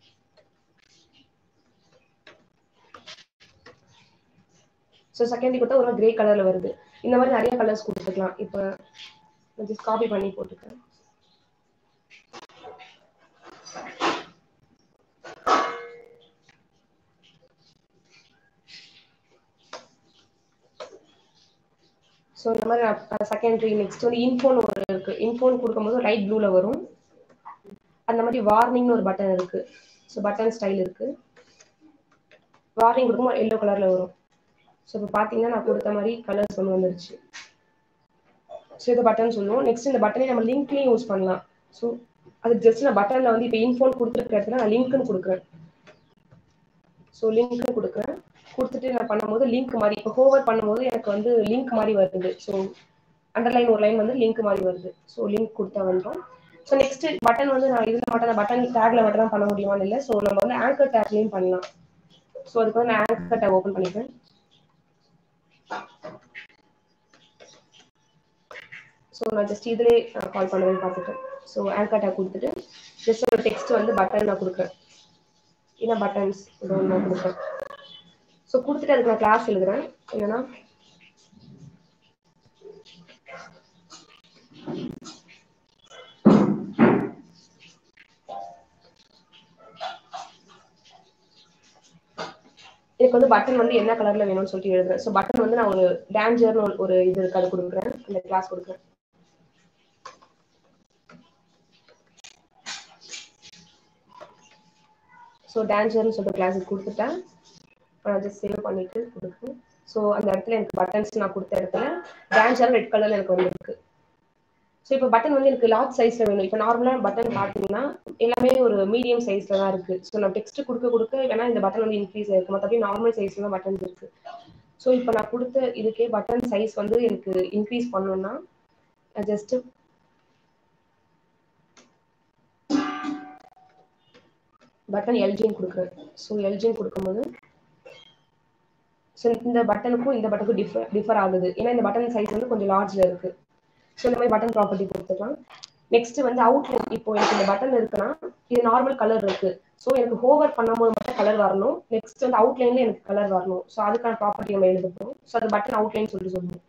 ஸோ செகண்டரி கொடுத்தா ஒரு கிரே கலரில் வருது இந்த மாதிரி நிறைய கலர்ஸ் கொடுத்துக்கலாம் இப்போ ஜஸ்ட் காப்பி பண்ணி போட்டுக்கிறேன் ஸோ இந்த மாதிரி செகண்டரி நெக்ஸ்ட் வந்து இன்ஃபோன் ஒரு இருக்கு இன்ஃபோன் கொடுக்கும்போது லைட் ப்ளூவில் வரும் அந்த மாதிரி வார்னிங்னு ஒரு பட்டன் இருக்கு ஸோ பட்டன் ஸ்டைல் இருக்கு வார்னிங் கொடுக்கும்போது எல்லோ கலரில் வரும் ஸோ இப்போ பார்த்தீங்கன்னா நான் கொடுத்த மாதிரி கலர்ஸ் ஒன்று வந்துருச்சு ஸோ இது பட்டன் சொல்லுவோம் நெக்ஸ்ட் இந்த பட்டனை நம்ம லிங்க்லேயும் யூஸ் பண்ணலாம் ஸோ அது ஜஸ்ட் நான் பட்டனில் வந்து இப்போ இன்ஃபோன் கொடுத்துருக்க இடத்துல நான் லிங்க்னு கொடுக்குறேன் ஸோ லிங்க்னு கொடுக்குறேன் கொடுத்துட்டு நான் பண்ணும்போது லிங்க் மாதிரி இப்போ ஹோவர் பண்ணும்போது எனக்கு வந்து லிங்க் மாதிரி வருது ஸோ அண்டர்லைன் ஒரு லைன் வந்து லிங்க் மாதிரி வருது ஸோ லிங்க் கொடுத்தா வந்துடும் ஸோ நெக்ஸ்ட் பட்டன் வந்து நான் இதில் மட்டும் பட்டன் டேக்ல மட்டும் தான் பண்ண முடியுமான்னு இல்லை ஸோ நம்ம வந்து ஆங்கர் டேக்லையும் பண்ணலாம் ஸோ அதுக்கு வந்து நான் ஆங்கர் டேக் ஓப்பன் பண்ணிக்கிறேன் ஸோ நான் ஜஸ்ட் இதிலே கால் பண்ணுவேன்னு பார்த்துட்டேன் ஸோ ஆங்கர் டேக் கொடுத்துட்டு ஜஸ்ட் ஒரு டெக்ஸ்ட் வந்து பட்டன் நான் கொடுக்குறேன் என்ன பட்டன்ஸ் இது ஒன்று நான் கொடுக்குறேன் ஸோ கொடுத்துட்டு அதுக்கு நான் கிளாஸ் எழுதுறேன் என்னன்னா எனக்கு வந்து பட்டன் வந்து என்ன கலர்ல வேணும்னு சொல்லிட்டு எழுதுறேன் ஸோ பட்டன் வந்து நான் ஒரு டேஞ்சர்னு ஒரு- ஒரு இது இருக்கு அது கொடுக்குறேன் அந்த கிளாஸ் கொடுக்குறேன் ஸோ டேஞ்சர்னு சொல்லிட்டு கிளாஸ் கொடுத்துட்டேன் நான் ஜஸ்ட் சேவ் பண்ணிட்டு கொடுக்குறேன் ஸோ அந்த இடத்துல எனக்கு பட்டன்ஸ் நான் கொடுத்த இடத்துல டேஞ்சர் ரெட் கலர்ல எனக்கு வந்துருக்கு ஸோ இப்போ பட்டன் வந்து எனக்கு லார்ஜ் சைஸ்ல வேணும் இப்போ நார்மலாக பட்டன் பார்த்தீங்கன்னா எல்லாமே ஒரு மீடியம் சைஸ்ல தான் இருக்கு ஸோ நான் டெக்ஸ்ட் கொடுக்க கொடுக்க வேணா இந்த பட்டன் வந்து இன்க்ரீஸ் ஆயிருக்கு மற்றபடி நார்மல் சைஸ்ல தான் பட்டன்ஸ் இருக்கு ஸோ இப்போ நான் கொடுத்த இதுக்கே பட்டன் சைஸ் வந்து எனக்கு இன்க்ரீஸ் பண்ணணும்னா ஜஸ்ட் பட்டன் எல்ஜின்னு கொடுக்குறேன் ஸோ எல்ஜின்னு கொடுக்கும்போது ஸோ இந்த பட்டனுக்கும் இந்த பட்டனுக்கும் டிஃபர் டிஃபர் ஆகுது ஏன்னா இந்த பட்டன் சைஸ் வந்து கொஞ்சம் லார்ஜ்ல இருக்கு ஸோ இந்த மாதிரி பட்டன் ப்ராப்பர்ட்டி கொடுத்துக்கலாம் நெக்ஸ்ட் வந்து அவுட்லைன் இப்போ எனக்கு இந்த பட்டன் இருக்குன்னா இது நார்மல் கலர் இருக்கு ஸோ எனக்கு ஹோவர் பண்ணும்போது மட்டும் கலர் வரணும் நெக்ஸ்ட் வந்து அவுட்லைன்ல எனக்கு கலர் வரணும் ஸோ அதுக்கான ப்ராப்பர்ட்டி நம்ம எழுத போகிறோம் ஸோ அது பட்டன் அவுட்லைன் சொல்லிட்டு சொல்லுவோம்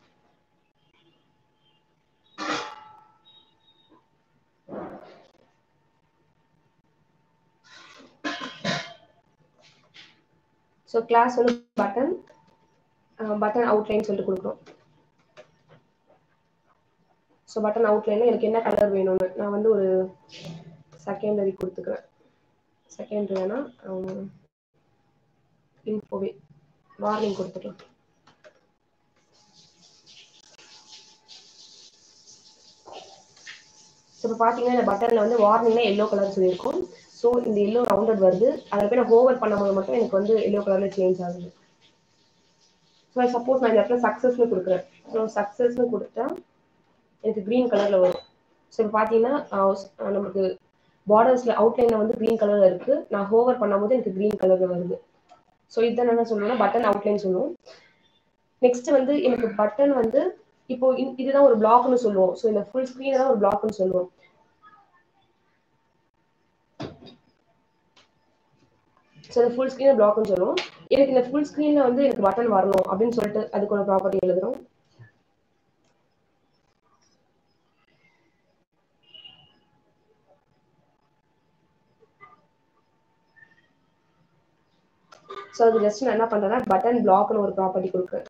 ஸோ கிளாஸ் வந்து பட்டன் பட்டன் அவுட்லைன் சொல்லிட்டு கொடுக்குறோம் ஸோ பட்டன் அவுட்லைனில் எனக்கு என்ன கலர் வேணும்னு நான் வந்து ஒரு செகண்டரி கொடுத்துக்கிறேன் செகண்டரி வேணா இன்ஃபோவே வார்னிங் கொடுத்துக்கலாம் ஸோ இப்போ பார்த்தீங்கன்னா இந்த பட்டனில் வந்து வார்னிங்னா எல்லோ கலர் சொல்லியிருக்கோம் ஸோ இந்த எல்லோ ரவுண்டட் வருது அதில் போய் நான் ஹோவர் பண்ணும்போது மட்டும் எனக்கு வந்து எல்லோ கலரில் சேஞ்ச் ஆகுது ஸோ சப்போஸ் நான் இந்த இடத்துல சக்ஸஸ்னு கொடுக்குறேன் ஸோ சக்ஸஸ்னு கொடுத்தா எனக்கு க்ரீன் கலரில் வரும் ஸோ இப்போ பார்த்தீங்கன்னா ஆஹ் நமக்கு பார்டர்ஸில் அவுட்லைனில் வந்து க்ரீன் கலரில் இருக்குது நான் ஹோவர் பண்ணும்போது எனக்கு க்ரீன் கலரில் வருது ஸோ இதான் என்ன சொல்லுவோம்னா பட்டன் அவுட்லைன் சொல்லுவோம் நெக்ஸ்ட் வந்து எனக்கு பட்டன் வந்து இப்போ இ- இதுதான் ஒரு பிளாக்னு சொல்லுவோம் ஸோ இந்த ஃபுல் ஸ்க்ரீன் தான் ஒரு பிளாக்னு சொல்லுவோம் ஸோ இந்த ஃபுல் ஸ்க்ரீன் பிளாக்னு சொல்லுவோம் எனக்கு இந்த ஃபுல் ஸ்க்ரீன்ல வந்து எனக்கு பட்டன் வரணும் அப்படின்னு சொல்லிட்டு அதுக்கு ஒரு ப்ராப்பர்ட்டி எழுதுறோம் ஸோ அது ஜஸ்ட் நான் என்ன பண்றேன்னா பட்டன் பிளாக்னு ஒரு ப்ராப்பர்ட்டி கொடுக்குறேன்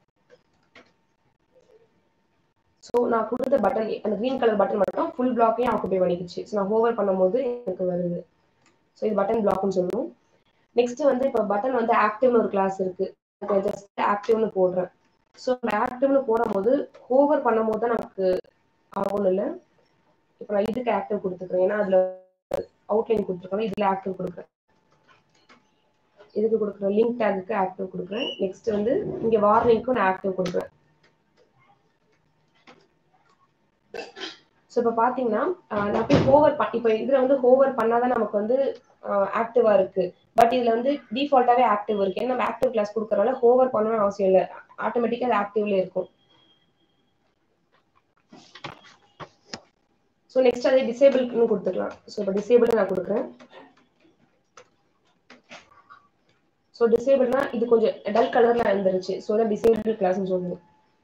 ஸோ நான் கொடுத்த பட்டன் அந்த க்ரீன் கலர் பட்டன் மட்டும் ஃபுல் பிளாக்கையும் ஆக்குபை பண்ணிக்கிச்சு ஸோ நான் ஹோவர் பண்ணும்போது எனக்கு வருது ஸோ இது பட்டன் பிளாக்னு சொல்லுவோம் நெக்ஸ்ட் வந்து இப்போ பட்டன் வந்து ஆக்டிவ்னு ஒரு கிளாஸ் இருக்கு ஜஸ்ட் ஆக்டிவ்னு போடுறேன் ஸோ அந்த ஆக்டிவ்னு போடும்போது ஹோவர் பண்ணும்போது தான் நமக்கு ஆகும்னு இல்லை இப்போ நான் இதுக்கு ஆக்டிவ் கொடுத்துக்கிறேன் ஏன்னா அதில் அவுட்லைன் கொடுத்துருக்கோம் இதில் ஆக்டிவ் கொடுக்குறேன் இதுக்கு கொடுக்குறேன் லிங்க் டேக்குக்கு ஆக்டிவ் கொடுக்குறேன் நெக்ஸ்ட் வந்து இங்கே வார்னிங்க்கும் நான் ஆக்டிவ் கொடுக்குறேன் ஸோ இப்போ பார்த்தீங்கன்னா ஆஹ் நான் போய் ஹோவர் இப்போ இதில் வந்து ஹோவர் பண்ணாதான் நமக்கு வந்து ஆக்டிவாக இருக்கு பட் இதில் வந்து டிஃபால்ட்டாகவே ஆக்டிவ் இருக்கு ஏன்னா நம்ம ஆக்டிவ் கிளாஸ் கொடுக்கறனால ஹோவர் பண்ணணும்னு அவசியம் இல்லை ஆட்டோமேட்டிக்காக அது ஆக்டிவ்லேயே இருக்கும் ஸோ நெக்ஸ்ட் அதே டிசேபிள்னு கொடுத்துக்கலாம் ஸோ இப்போ டிசேபிள் நான் கொடுக்குறேன் ஸோ டிசேபிள்னா இது கொஞ்சம் டல் கலர்ல இருந்துருச்சு ஸோ தான் டிசேபிள் கிளாஸ்னு சொல்லுவோம்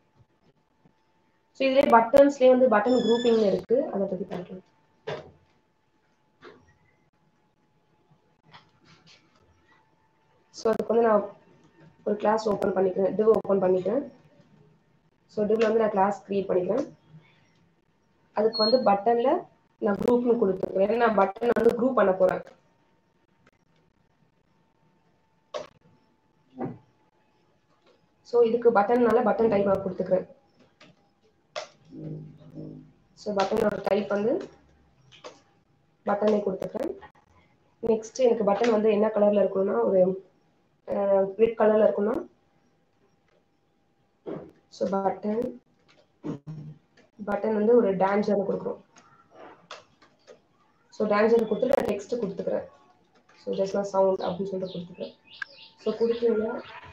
ஸோ இதுலேயே பட்டன்ஸ்லேயே வந்து பட்டன் குரூப்பிங் இருக்கு அதை பற்றி பார்க்கலாம் ஸோ அதுக்கு வந்து நான் ஒரு கிளாஸ் ஓப்பன் பண்ணிக்கிறேன் டிவ் ஓப்பன் பண்ணிக்கிறேன் ஸோ டிவ்ல வந்து நான் கிளாஸ் கிரியேட் பண்ணிக்கிறேன் அதுக்கு வந்து பட்டன்ல நான் குரூப்னு கொடுத்துருக்கேன் ஏன்னா நான் பட்டன் வந்து குரூப் பண்ண போறேன் ஸோ இதுக்கு பட்டன்னால பட்டன் டைப் நான் கொடுத்துக்கிறேன் ஸோ பட்டனோட டைப் வந்து பட்டனே கொடுத்துக்கிறேன் நெக்ஸ்ட் எனக்கு பட்டன் வந்து என்ன கலர்ல இருக்கணும்னா ஒரு ரெட் கலர்ல இருக்கும்னா ஸோ பட்டன் பட்டன் வந்து ஒரு டான்ஜர் கொடுக்குறோம் ஸோ டான்ஜர் கொடுத்துட்டு நான் டெக்ஸ்ட் கொடுத்துக்கிறேன் ஸோ ஜஸ்ட் நான் சவுண்ட் அப்படின்னு சொல்லிட்டு கொடுத்துக்கிறேன் ஸோ கொடுத்தீங்கன்னா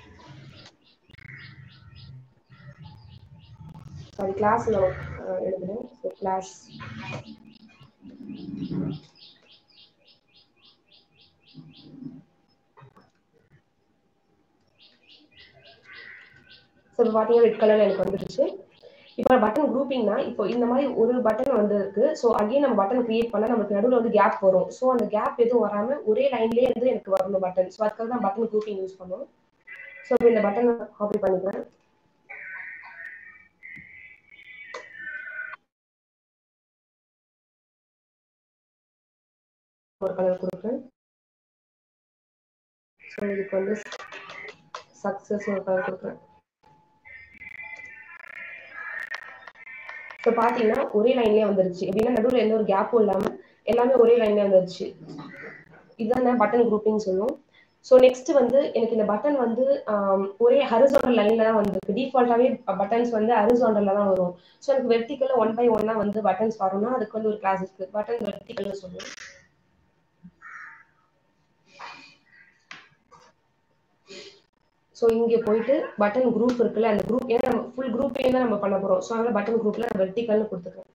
சாரி கிளாஸ் நான் அஹ், எழுதுறேன் ஸோ கிளாஸ் ஸோ இப்போ பார்த்தீங்கன்னா ரெட் கலர்ல எனக்கு வந்துருச்சு இப்போ பட்டன் குரூப்பிங்னா இப்போ இந்த மாதிரி ஒரு பட்டன் வந்து இருக்கு ஸோ அகைன் நம்ம பட்டன் கிரியேட் பண்ண நமக்கு நடுவில் வந்து கேப் வரும் ஸோ அந்த கேப் எதுவும் வராம ஒரே லைன்லேயே இருந்து எனக்கு வரணும் பட்டன் ஸோ அதுக்காக தான் பட்டன் குரூப்பிங் யூஸ் பண்ணுவோம் ஸோ இப்போ இந்த பட்டன் காப்பி பண்ணிக்கிறேன் ஒரு கலர் கொடுக்குறேன் ஸோ இதுக்கு வந்து சக்ஸஸ் ஒரு கலர் கொடுக்குறேன் ஸோ பார்த்தீங்கன்னா ஒரே லைன்லேயே வந்துருச்சு எப்படின்னா நடுவில் எந்த ஒரு கேப்பும் இல்லாமல் எல்லாமே ஒரே லைன்லேயே வந்துருச்சு இதுதான் பட்டன் குரூப்பிங் சொல்லுவோம் ஸோ நெக்ஸ்ட் வந்து எனக்கு இந்த பட்டன் வந்து ஆம், ஒரே ஹரிசாண்டல் லைன்ல தான் வந்திருக்கு டிஃபால்ட்டாகவே பட்டன்ஸ் வந்து ஹரிசாண்டல்ல தான் வரும் ஸோ எனக்கு வெர்டிக்கல்ல ஒன் பை ஒன்னா வந்து பட்டன்ஸ் வரும்னா அதுக்கு வந்து ஒரு கிளாஸ் இருக்கு பட்டன் வெர்டிக்கல்னு சொல்லுவோம் ஸோ இங்கே போயிட்டு பட்டன் குரூப் இருக்குல்ல அந்த குரூப் ஏன்னா நம்ம ஃபுல் குரூப்பையும் தான் நம்ம பண்ண போறோம் ஸோ அதனால பட்டன் குரூப்ல வெர்டிக்கல்னு கொடுத்துக்கிறேன்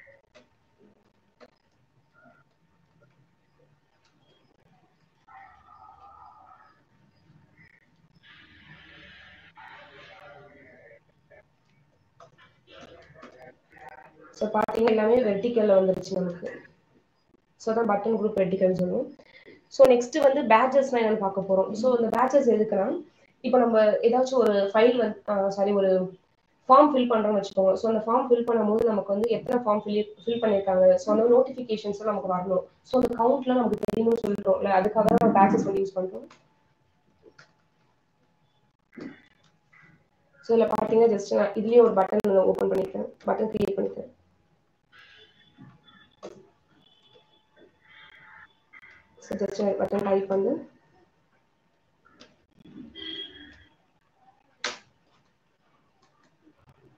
ஸோ பார்த்தீங்கன்னா எல்லாமே வெர்டிக்கல்ல வந்துருச்சு நமக்கு ஸோ தான் பட்டன் குரூப் வெர்டிக்கல்னு சொல்லுவோம் ஸோ நெக்ஸ்ட் வந்து பேட்சஸ்லாம் என்னன்னு பார்க்க போறோம் ஸோ இந்த பேட்சஸ் எதுக்குன்னா இப்போ நம்ம ஏதாச்சும் ஒரு ஃபைல் வந்து சாரி ஒரு ஃபார்ம் ஃபில் பண்றோம்னு வச்சுக்கோங்க ஸோ அந்த ஃபார்ம் ஃபில் பண்ணும்போது நமக்கு வந்து எத்தனை ஃபார்ம் ஃபில் ஃபில் பண்ணியிருக்காங்க ஸோ அந்த நோட்டிஃபிகேஷன்ஸ் நமக்கு வரணும் ஸோ அந்த கவுண்ட்லாம் நமக்கு தெரியணும்னு சொல்லிட்டோம்ல அதுக்காக தான் நம்ம பேட்சஸ் வந்து யூஸ் பண்றோம் ஸோ இதில் பார்த்தீங்கன்னா ஜஸ்ட் நான் இதுலேயே ஒரு பட்டன் ஓப்பன் பண்ணிக்கிறேன் பட்டன் கிரியேட் பண்ணிக்கிறேன் ஸோ ஜஸ்ட் பட்டன் டைப் வந்து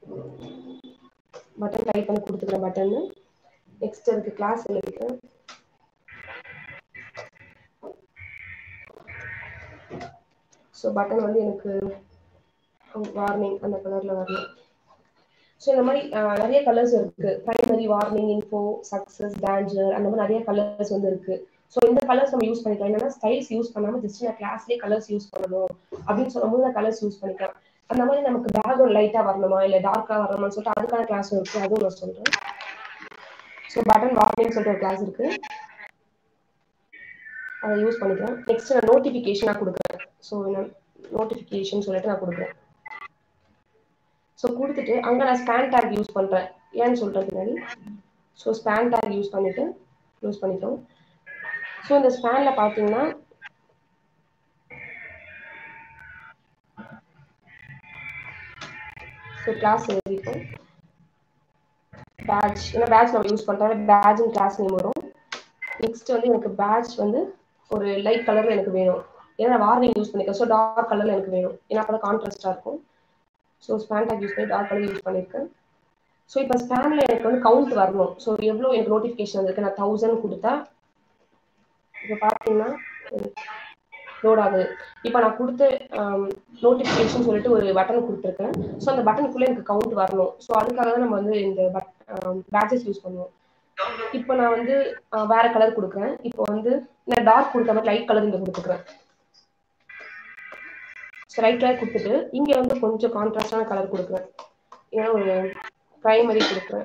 பட்டன் டைப் பண்ணி கொடுத்துக்கிறேன் பட்டன் நெக்ஸ்ட் அதுக்கு கிளாஸ் எழுதிக்கிறேன் ஸோ பட்டன் வந்து எனக்கு வார்னிங் அந்த கலர்ல வரணும் ஸோ இந்த மாதிரி அஹ், நிறைய கலர்ஸ் இருக்கு primary warning info success danger அந்த மாதிரி நிறைய கலர்ஸ் வந்து இருக்கு ஸோ இந்த கலர்ஸ் நம்ம யூஸ் பண்ணிக்கலாம் என்னன்னா ஸ்டைல்ஸ் யூஸ் பண்ணாம ஜஸ்ட் நான் கிளாஸ்லேயே கலர்ஸ் யூஸ் பண்ணணும் அப்படின்னு சொல்லும்போது நான் கலர்ஸ் யூஸ் பண்ணிக்கலாம் அந்த மாதிரி நமக்கு பேக்ரவுண்ட் லைட்டா வரணுமா இல்ல டார்க்கா வரணுமான்னு சொல்லிட்டு அதுக்கான கிளாஸ் இருக்கு அதுவும் நான் சொல்றேன் ஸோ பட்டன் வார்னிங் சொல்லிட்டு ஒரு கிளாஸ் இருக்கு அதை யூஸ் பண்ணிக்கிறேன் நெக்ஸ்ட் நான் நோட்டிஃபிகேஷன் நான் கொடுக்குறேன் ஸோ நோட்டிஃபிகேஷன் சொல்லிட்டு நான் கொடுக்குறேன் ஸோ கொடுத்துட்டு அங்கே நான் ஸ்பேன் டேக் யூஸ் பண்ணுறேன் ஏன்னு சொல்கிறது பின்னாடி ஸோ ஸ்பேன் டேக் யூஸ் பண்ணிட்டு யூஸ் பண்ணிக்கிறோம் ஸோ இந்த ஸ்பேனில் பார்த்தீங்கன்னா ஸோ கிளாஸ் எழுதிப்போம் பேட்ச் ஏன்னா பேட்ச் நம்ம யூஸ் பண்ணுறோம் பேட்ச்னு கிளாஸ் நேம் வரும் நெக்ஸ்ட் வந்து எனக்கு பேட்ச் வந்து ஒரு லைட் கலர்ல எனக்கு வேணும் ஏன்னா வார்னிங் யூஸ் பண்ணிருக்கேன் ஸோ டார்க் கலர்ல எனக்கு வேணும் ஏன்னா அப்போ கான்ட்ராஸ்டாக இருக்கும் ஸோ ஸ்பேன் டேக் யூஸ் பண்ணி டார்க் கலர் யூஸ் பண்ணியிருக்கேன் ஸோ இப்போ ஸ்பேன்ல எனக்கு வந்து கவுண்ட் வரணும் ஸோ எவ்வளோ எனக்கு நோட்டிஃபிகேஷன் வந்திருக்கு நான் தௌசண்ட் கொடுத்தா இப்போ பார்த்தீங்கன்னா லோட் ஆகுது இப்போ நான் கொடுத்த நோட்டிஃபிகேஷன் சொல்லிட்டு ஒரு பட்டன் கொடுத்துருக்கேன் ஸோ அந்த பட்டனுக்குள்ளே எனக்கு கவுண்ட் வரணும் ஸோ அதுக்காக தான் நம்ம வந்து இந்த பேட்சஸ் யூஸ் பண்ணுவோம் இப்போ நான் வந்து அஹ், வேற கலர் கொடுக்குறேன் இப்போ வந்து நான் டார்க் கொடுத்த மாதிரி லைட் கலர் இங்கே கொடுத்துக்கிறேன் ஸோ லைட் கலர் கொடுத்துட்டு இங்கே வந்து கொஞ்சம் கான்ட்ராஸ்டான கலர் கொடுக்குறேன் ஏன்னா ஒரு ப்ரைமரி கொடுக்குறேன்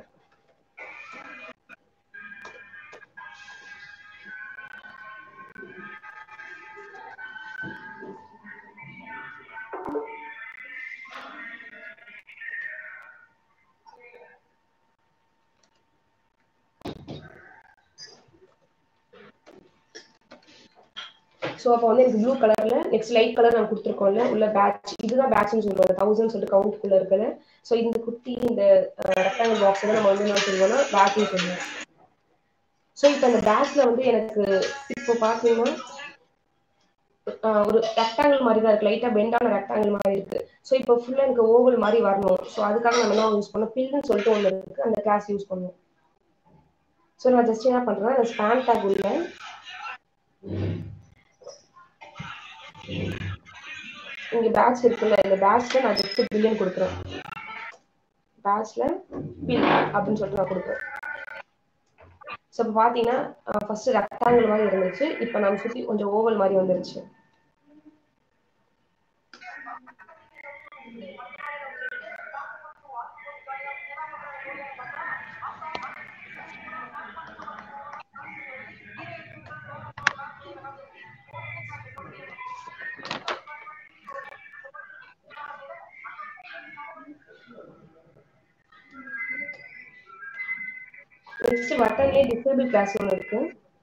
ஸோ அப்போ வந்து எனக்கு ப்ளூ கலர்ல நெக்ஸ்ட் லைட் கலர் நான் கொடுத்துருக்கோம்ல உள்ள பேட்ச் இதுதான் பேட்ச்னு சொல்லுவாங்க தௌசண்ட் சொல்லிட்டு கவுண்ட்குள்ள இருக்குது ஸோ இந்த குட்டி இந்த ரெக்டாங்கல் பாக்ஸ் தான் நம்ம வந்து என்ன சொல்லுவோம்னா பேட்ச்னு சொல்லுவோம் ஸோ இப்போ இந்த பேட்ச்ல வந்து எனக்கு இப்போ பார்த்தீங்கன்னா ஆஹ் ஒரு ரெக்டாங்கிள் மாதிரி தான் இருக்கு லைட்டா பெண்டான ரெக்டாங்கிள் மாதிரி இருக்கு ஸோ இப்போ ஃபுல்லா எனக்கு ஓவல் மாதிரி வரணும் ஸோ அதுக்காக நம்ம என்ன யூஸ் பண்ணோம் பில்னு சொல்லிட்டு ஒன்று இருக்கு அந்த கிளாஸ் யூஸ் பண்ணுவோம் ஸோ நான் ஜஸ்ட் என்ன பண்றேன்னா அந்த ஸ்பேன் டேக் உள்ள இங்க பேட்ச் இருக்குல்ல இந்த பேட்ச்ல நான் ஜஸ்ட் பில்லியன் கொடுக்குறேன் பேட்ச்ல பில் அப்படின்னு சொல்லிட்டு நான் கொடுக்குறேன் ஸோ இப்போ பார்த்தீங்கன்னா ஃபர்ஸ்ட் ரெக்டாங்கிள் மாதிரி இருந்துச்சு இப்போ நம்ம சுற்றி கொஞ்சம் ஓவல் மாதிரி வந்துருச்சு நெக்ஸ்ட் பட்டன்லேயே டிசேபிள் கிளாஸ் ஒன்று இருக்கு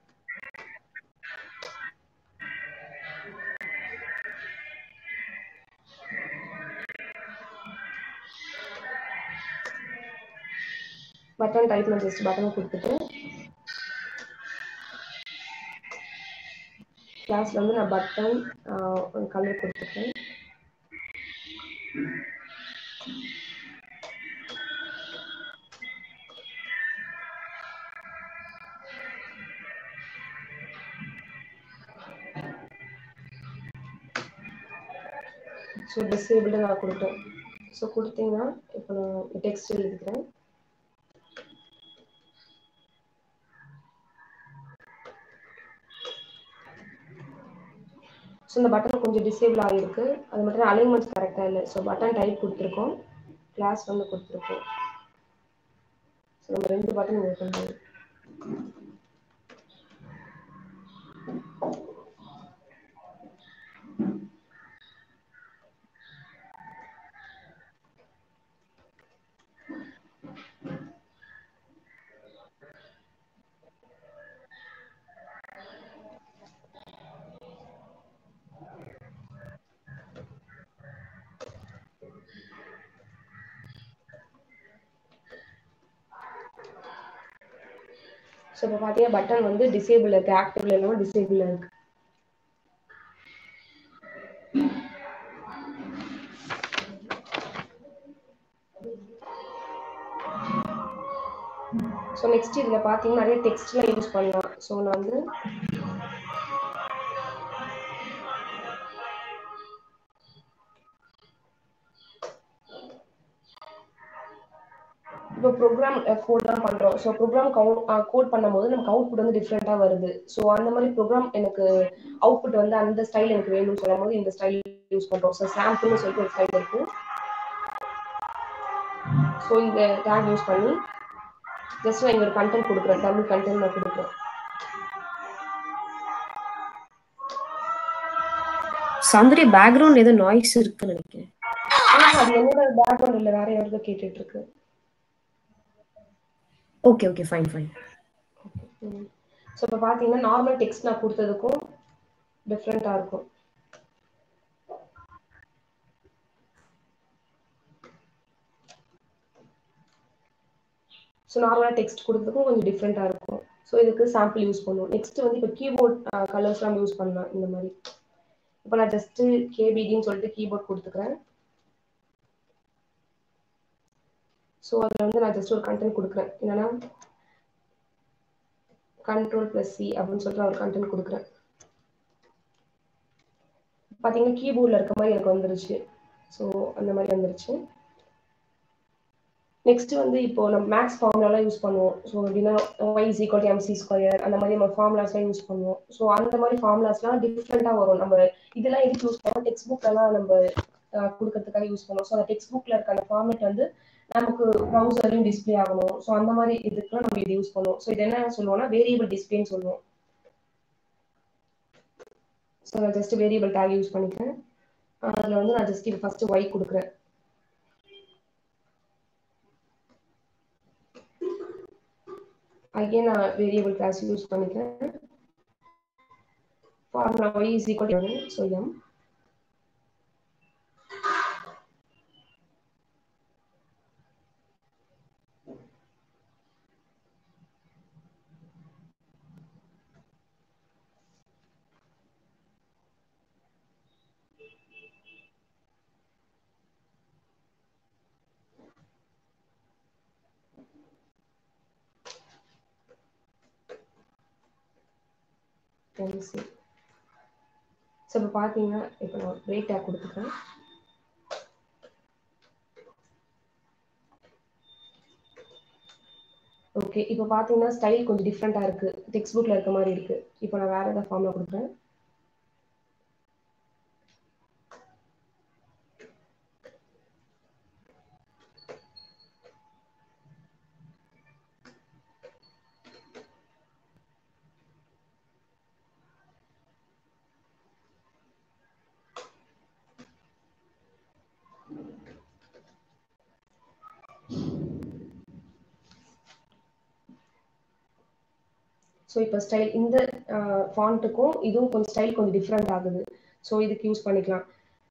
பட்டன் டைப் நான் ஜஸ்ட் பட்டனை கொடுத்துட்டு கிளாஸ்ல வந்து நான் பட்டன் கலர் கொடுத்துருக்கேன் ஸோ டிசேபிள்டு நான் கொடுத்தேன் ஸோ கொடுத்தீங்கன்னா இப்போ நான் டெக்ஸ்ட் எழுதிக்கிறேன் ஸோ இந்த பட்டன் கொஞ்சம் டிசேபிள் ஆகிருக்கு அது மட்டும் அலைன்மெண்ட்ஸ் கரெக்டாக இல்லை ஸோ பட்டன் டைப் கொடுத்துருக்கோம் கிளாஸ் வந்து கொடுத்துருக்கோம் ஸோ நம்ம ரெண்டு பட்டன் ஓப்பன் பண்ணி ஸோ இப்போ பார்த்தீங்கன்னா பட்டன் வந்து டிசேபிள் இருக்கு ஆக்டிவ்ல இல்லாமல் டிசேபிள் இருக்கு ஸோ நெக்ஸ்ட் இதில் பார்த்தீங்கன்னா நிறைய டெக்ஸ்ட்லாம் யூஸ் பண்ணலாம் ஸோ நான் வந்து இப்போ ப்ரோக்ராம் கோட் தான் பண்ணுறோம் ஸோ ப்ரோக்ராம் கவுட் கோட் பண்ணும்போது நமக்கு அவுட்புட் வந்து டிஃப்ரெண்ட்டாக வருது ஸோ அந்த மாதிரி ப்ரோக்ராம் எனக்கு அவுட்புட் வந்து அந்த ஸ்டைல் எனக்கு வேணும்னு சொல்லும் போது இந்த ஸ்டைல் யூஸ் பண்ணுறோம் ஸோ சாம்பிள்னு சொல்லிட்டு ஒரு ஸ்டைல் இருக்கு ஸோ இந்த டேக் யூஸ் பண்ணி ஜஸ்ட் நான் இங்கே ஒரு கண்டென்ட் கொடுக்குறேன் தமிழ் கண்டென்ட் நான் கொடுக்குறேன் சௌந்தர்யா பேக்ரவுண்ட் ஏதோ நாய்ஸ் இருக்குன்னு நினைக்கிறேன் ஆனா, அது என்னோட பேக்ரவுண்ட் இல்லை வேற யாருக்கோ கேட்டுட்டு இருக்கு okay okay fine fine so இப்போ பார்த்தீங்கன்னா நார்மல் டெக்ஸ்ட் நான் கொடுத்ததுக்கும் டிஃப்ரெண்ட்டாக இருக்கும் ஸோ நார்மலாக டெக்ஸ்ட் கொடுத்ததுக்கும் கொஞ்சம் டிஃப்ரெண்ட்டாக இருக்கும் ஸோ இதுக்கு சாம்பிள் யூஸ் பண்ணுவோம் நெக்ஸ்ட் வந்து இப்போ கீபோர்ட் கலர்ஸ்லாம் யூஸ் பண்ணலாம் இந்த மாதிரி இப்போ நான் ஜஸ்ட்டு கேபிடின்னு சொல்லிட்டு கீபோர்ட் கொடுத்துக்கிறேன் ஸோ அதில் வந்து நான் ஜஸ்ட் ஒரு கண்டென்ட் கொடுக்குறேன் என்னன்னா கண்ட்ரோல் ப்ளஸ் சி அப்படின்னு சொல்லிட்டு நான் ஒரு கண்டென்ட் கொடுக்குறேன் பார்த்தீங்கன்னா கீபோர்டில் இருக்க மாதிரி எனக்கு வந்துருச்சு ஸோ அந்த மாதிரி வந்துருச்சு நெக்ஸ்ட் வந்து இப்போ நம்ம மேக்ஸ் ஃபார்முலாலாம் யூஸ் பண்ணுவோம் ஸோ எப்படின்னா Y is equal to MC square அந்த மாதிரி நம்ம ஃபார்முலாஸ்லாம் யூஸ் பண்ணுவோம் ஸோ அந்த மாதிரி ஃபார்முலாஸ்லாம் டிஃப்ரெண்ட்டாக வரும் நம்ம இதெல்லாம் எதுக்கு யூஸ் பண்ணுவோம் டெக்ஸ்ட் புக்கெல்லாம் நம்ம அஹ், கொடுக்கறதுக்காக யூஸ் பண்ணுவோம் ஸோ அந்த டெக்ஸ்ட் புக்கில் இருக்க அந்த ஃபார்மேட் வந்து நமக்கு ப்ரௌசர்லையும் டிஸ்ப்ளே ஆகணும் ஸோ அந்த மாதிரி இதுக்கெல்லாம் நம்ம இது யூஸ் பண்ணுவோம் ஸோ இது என்ன சொல்லுவோம்னா வேரியபிள் டிஸ்பிளேன்னு சொல்லுவோம் ஸோ நான் ஜஸ்ட் வேரியபிள் டேக் யூஸ் பண்ணிக்கிறேன் அதில் வந்து நான் ஜஸ்ட் இது ஃபர்ஸ்ட் ஒய் கொடுக்குறேன் அகைன் நான் வேரியபிள் கிளாஸ் யூஸ் பண்ணிக்கிறேன் formula Y is equal to so M MC so இப்போ பார்த்தீங்கன்னா இப்போ நான் பிரேக் டேக் கொடுத்துக்கிறேன் ஓகே இப்போ பார்த்தீங்கன்னா ஸ்டைல் கொஞ்சம் டிஃப்ரெண்ட்டாக இருக்கு டெக்ஸ்ட் புக்கில் இருக்க மாதிரி இருக்கு இப்போ நான் வேற ஏதாவது ஃபார்மில் கொடுக்குறேன் ஸோ இப்போ ஸ்டைல் இந்த ஃபாண்ட்டுக்கும் இதுவும் கொஞ்சம் ஸ்டைல் கொஞ்சம் டிஃப்ரெண்ட் ஆகுது ஸோ இதுக்கு யூஸ் பண்ணிக்கலாம்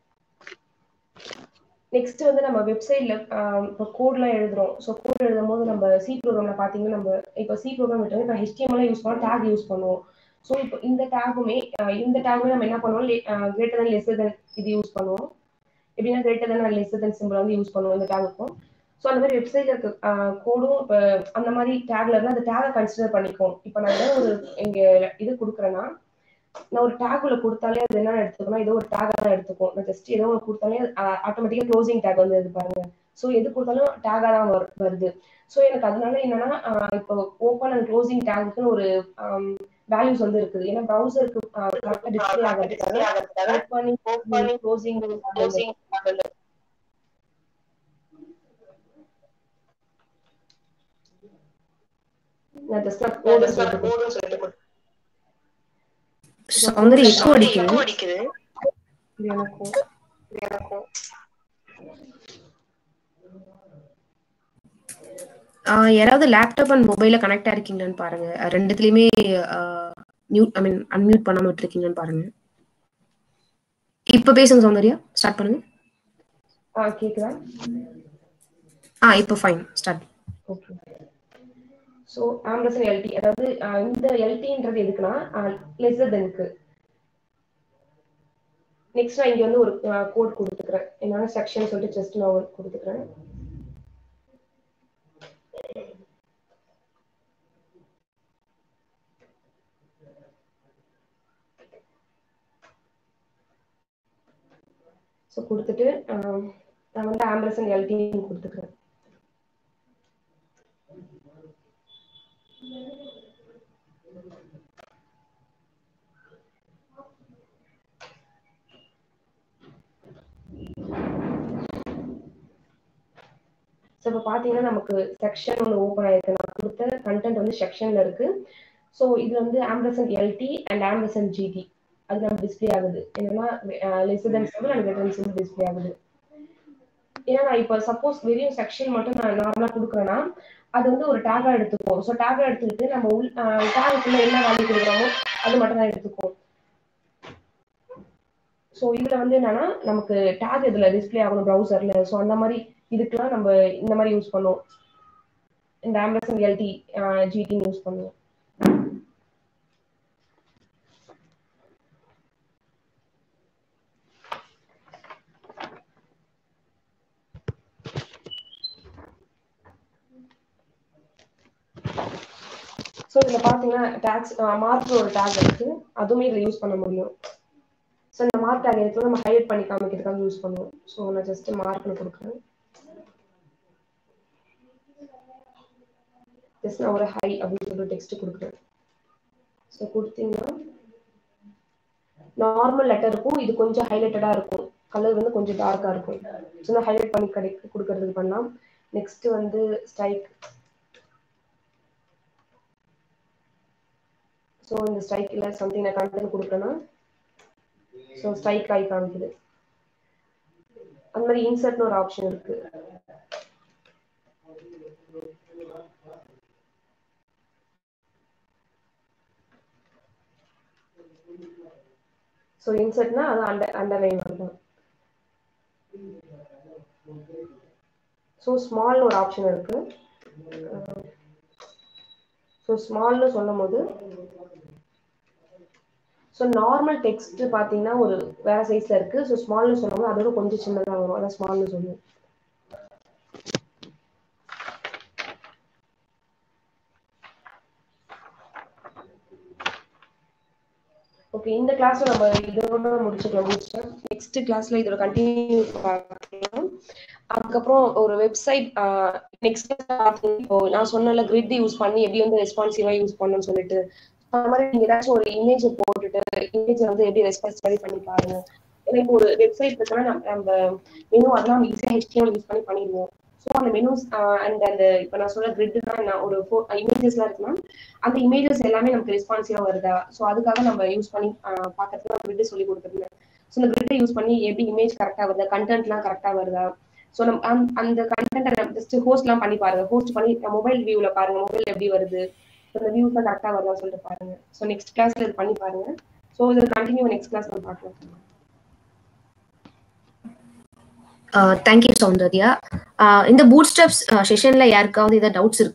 நெக்ஸ்ட் வந்து நம்ம வெப்சைட்ல இப்போ கோட்லாம் எழுதுறோம் ஸோ கோட் எழுதும் போது நம்ம சி ப்ரோக்ராம்ல பார்த்தீங்கன்னா நம்ம இப்போ சி ப்ரோக்ராம் விட்டு இப்போ ஹெச்டிஎம்எல் யூஸ் பண்ணோம் டேக் யூஸ் பண்ணுவோம் ஸோ இப்போ இந்த டேகுமே இந்த டேகுமே நம்ம என்ன பண்ணுவோம் கிரேட்டர் தன் லெஸ்ஸர் தன் இது யூஸ் பண்ணுவோம் எப்படின்னா greater than lesser than symbol வந்து யூஸ் பண்ணுவோம் இந்த டேகுக்கும் ஸோ அந்த மாதிரி வெப்சைட்ல இருக்க கோடும் இப்போ அந்த மாதிரி டேக்ல இருந்தால் அந்த டேகை கன்சிடர் பண்ணிக்கும் இப்போ நான் ஏதாவது ஒரு இங்க இது கொடுக்குறேன்னா நான் ஒரு டேக் உள்ள கொடுத்தாலே அது என்ன எடுத்துக்கணும் ஏதோ ஒரு டேக் தான் எடுத்துக்கும் நான் ஜஸ்ட் ஏதோ ஒரு கொடுத்தாலே ஆட்டோமேட்டிக்கா க்ளோசிங் டேக் வந்து இது பாருங்க ஸோ எது கொடுத்தாலும் டேகா தான் வரு- வருது ஸோ எனக்கு அதனால என்னன்னா ஆஹ் இப்போ ஓப்பன் அண்ட் க்ளோசிங் டேக்குன்னு ஒரு வேல்யூஸ் வந்து இருக்குது ஏன்னா ப்ரௌசருக்கு கரெக்டாக டிஸ்பிளே ஆகிறதுக்காக ஓப்பனிங் க்ளோசிங் க்ளோசிங் நான் ஜஸ்ட் நான் கோடு சொல்லிட்டு சௌந்தர்யா எக்கோ அடிக்குது எனக்கும் ஆஹ் யாராவது லேப்டாப் அண்ட் மொபைல கனெக்ட் ஆயிருக்கீங்களான்னு பாருங்க அஹ் ரெண்டுத்துலயுமே மியூட் ஐ மீன் அன்மியூட் பண்ணாம விட்டுருக்கீங்கன்னு பாருங்க இப்ப பேசுங்க சௌந்தர்யா ஸ்டார்ட் பண்ணுங்க ஆ கேக்குதா ஆ இப்போ fine start okay so ampersand LT அதாவது ஆஹ் இந்த எல்டின்றது எதுக்குன்னா லெஸர் தெனுக்கு நெக்ஸ்ட் நான் இங்க வந்து ஒரு கோட் கொடுத்துக்கிறேன் என்னன்னா செக்ஷன் சொல்லிட்டு ஜஸ்ட் நான் ஒரு கொடுத்துக்கிறேன் ஸோ கொடுத்துட்டு ஆஹ், நான் வந்து ஆம்பரசன் எல்டி கொடுத்துக்கிறேன் ஸோ இப்போ பார்த்தீங்கன்னா நமக்கு செக்ஷன் ஒன்று ஓப்பன் ஆயிருக்கு நான் கொடுத்த கண்டென்ட் வந்து செக்ஷன்ல இருக்கு ஸோ இது வந்து ampersand LT and ampersand GT அது நம்ம டிஸ்ப்ளே ஆகுது என்னன்னா lesser symbol and greater symbol display ஆகுது ஏன்னா நான் இப்போ சப்போஸ் வெறும் செக்ஷன் மட்டும் நான் நார்மலாக கொடுக்குறேன்னா அது வந்து ஒரு டேகா எடுத்துக்கும் ஸோ டேகா எடுத்துக்கிட்டு நம்ம உள் டேகுக்குள்ள என்ன வேல்யூ கொடுக்குறோமோ அது மட்டும் தான் எடுத்துக்கும் ஸோ இதுல வந்து என்னன்னா நமக்கு டேக் இதுல டிஸ்ப்ளே ஆகணும் ப்ரௌசர்ல ஸோ அந்த மாதிரி இதுக்கெல்லாம் நம்ம இந்த மாதிரி யூஸ் பண்ணுவோம் இந்த ஆம்பரசன் எல்டி ஜிடின்னு யூஸ் பண்ணுவோம் ஸோ இதில் பார்த்தீங்கன்னா டேக்ஸ் மார்க் ஒரு டேக் இருக்கு அதுவுமே இதில் யூஸ் பண்ண முடியும் ஸோ இந்த மார்க் டேக் எடுத்து நம்ம ஹைலைட் பண்ணி காமிக்கிறதுக்காக யூஸ் பண்ணுவோம் ஸோ நான் ஜஸ்ட் மார்க்னு கொடுக்குறேன் ஜஸ்ட் நான் ஒரு ஹை அப்படின்னு சொல்லிட்டு டெக்ஸ்ட் கொடுக்குறேன் ஸோ கொடுத்தீங்கன்னா நார்மல் லெட்டர் இருக்கும் இது கொஞ்சம் ஹைலைட்டடாக இருக்கும் கலர் வந்து கொஞ்சம் டார்க்காக இருக்கும் ஸோ நான் ஹைலைட் பண்ணி கிடை கொடுக்கறதுக்கு பண்ணலாம் நெக்ஸ்ட் வந்து ஸ்ட்ரைக் ஸோ இந்த ஸ்ட்ரைக்கில் சம்திங் நான் கண்டென்ட் கொடுக்குறேன்னா ஸோ ஸ்ட்ரைக் ஆகி காமிக்குது அந்த மாதிரி இன்சர்ட்னு ஒரு ஆப்ஷன் இருக்கு ஸோ இன்சர்ட்னா அது அண்டர் அண்டர்லைன் தான் ஸோ ஸ்மால்னு ஒரு ஆப்ஷன் இருக்கு ஸோ ஸ்மால்னு சொல்லும் போது ஸோ நார்மல் டெக்ஸ்ட் பார்த்தீங்கன்னா ஒரு வேற சைஸ்ல இருக்கு ஸோ ஸ்மால்னு சொல்லும்போது அதோட கொஞ்சம் சின்னதாக வரும் அதான் ஸ்மால்னு சொல்லுவோம் ஓகே இந்த கிளாஸ்ல நம்ம இதோட முடிச்சுக்கலாம் முடிச்சிட்டோம் நெக்ஸ்ட் கிளாஸ்ல இதோட கண்டினியூ பார்க்கலாம் அதுக்கப்புறம் ஒரு வெப்சைட் நெக்ஸ்ட் இப்போ நான் சொன்னல கிரிட் யூஸ் பண்ணி எப்படி வந்து ரெஸ்பான்சிவா யூஸ் பண்ணணும்னு சொல்லிட்டு அந்த மாதிரி நீங்க ஏதாச்சும் ஒரு இமேஜ் போட்டுட்டு இமேஜ் வந்து எப்படி ரெஸ்பான்ஸ் பண்ணி பண்ணி பாருங்க ஏன்னா இப்போ ஒரு வெப்சைட் இருக்குன்னா நம்ம நம்ம மெனு அதெல்லாம் நம்ம ஈஸியாக ஹெச்டிஎம் யூஸ் பண்ணி பண்ணிடுவோம் ஸோ அந்த மெனுஸ் அண்ட் அந்த இப்போ நான் சொல்ல கிரிட் தான் நான் ஒரு ஃபோ இமேஜஸ்லாம் இருக்குன்னா அந்த இமேஜஸ் எல்லாமே நமக்கு ரெஸ்பான்சிவா வருதா ஸோ அதுக்காக நம்ம யூஸ் பண்ணி பார்க்கறதுக்கு நான் கிரிட் சொல்லி கொடுத்துருந்தேன் ஸோ இந்த கிரிட்டை யூஸ் பண்ணி எப்படி இமேஜ் கரெக்டாக வருதா கண்டென்ட்லாம் கரெக்டாக வருதா ஸோ நம்ம அந்த- அந்த கண்டென்ட்டை நம்ம ஜஸ்ட் ஹோஸ்ட்லாம் பண்ணி பாருங்க ஹோஸ்ட் பண்ணி மொபைல் வியூவில் பாருங்க மொபைல் எப்படி வருது So அந்த வியூஸ்லாம் கரெக்டாக வருதான்னு சொல்லிட்டு பாருங்க ஸோ நெக்ஸ்ட் கிளாஸ்ல இது பண்ணி பாருங்க ஸோ இதில் கண்டினியூ நெக்ஸ்ட் கிளாஸ் நம்ம பார்க்கலாம் தேங்க்யூ சௌந்தர்யா ஆஹ் இந்த பூட் ஸ்டெப்ஸ் செஷன்ல யாருக்காவது ஏதாவது டவுட்ஸ் இருக்கு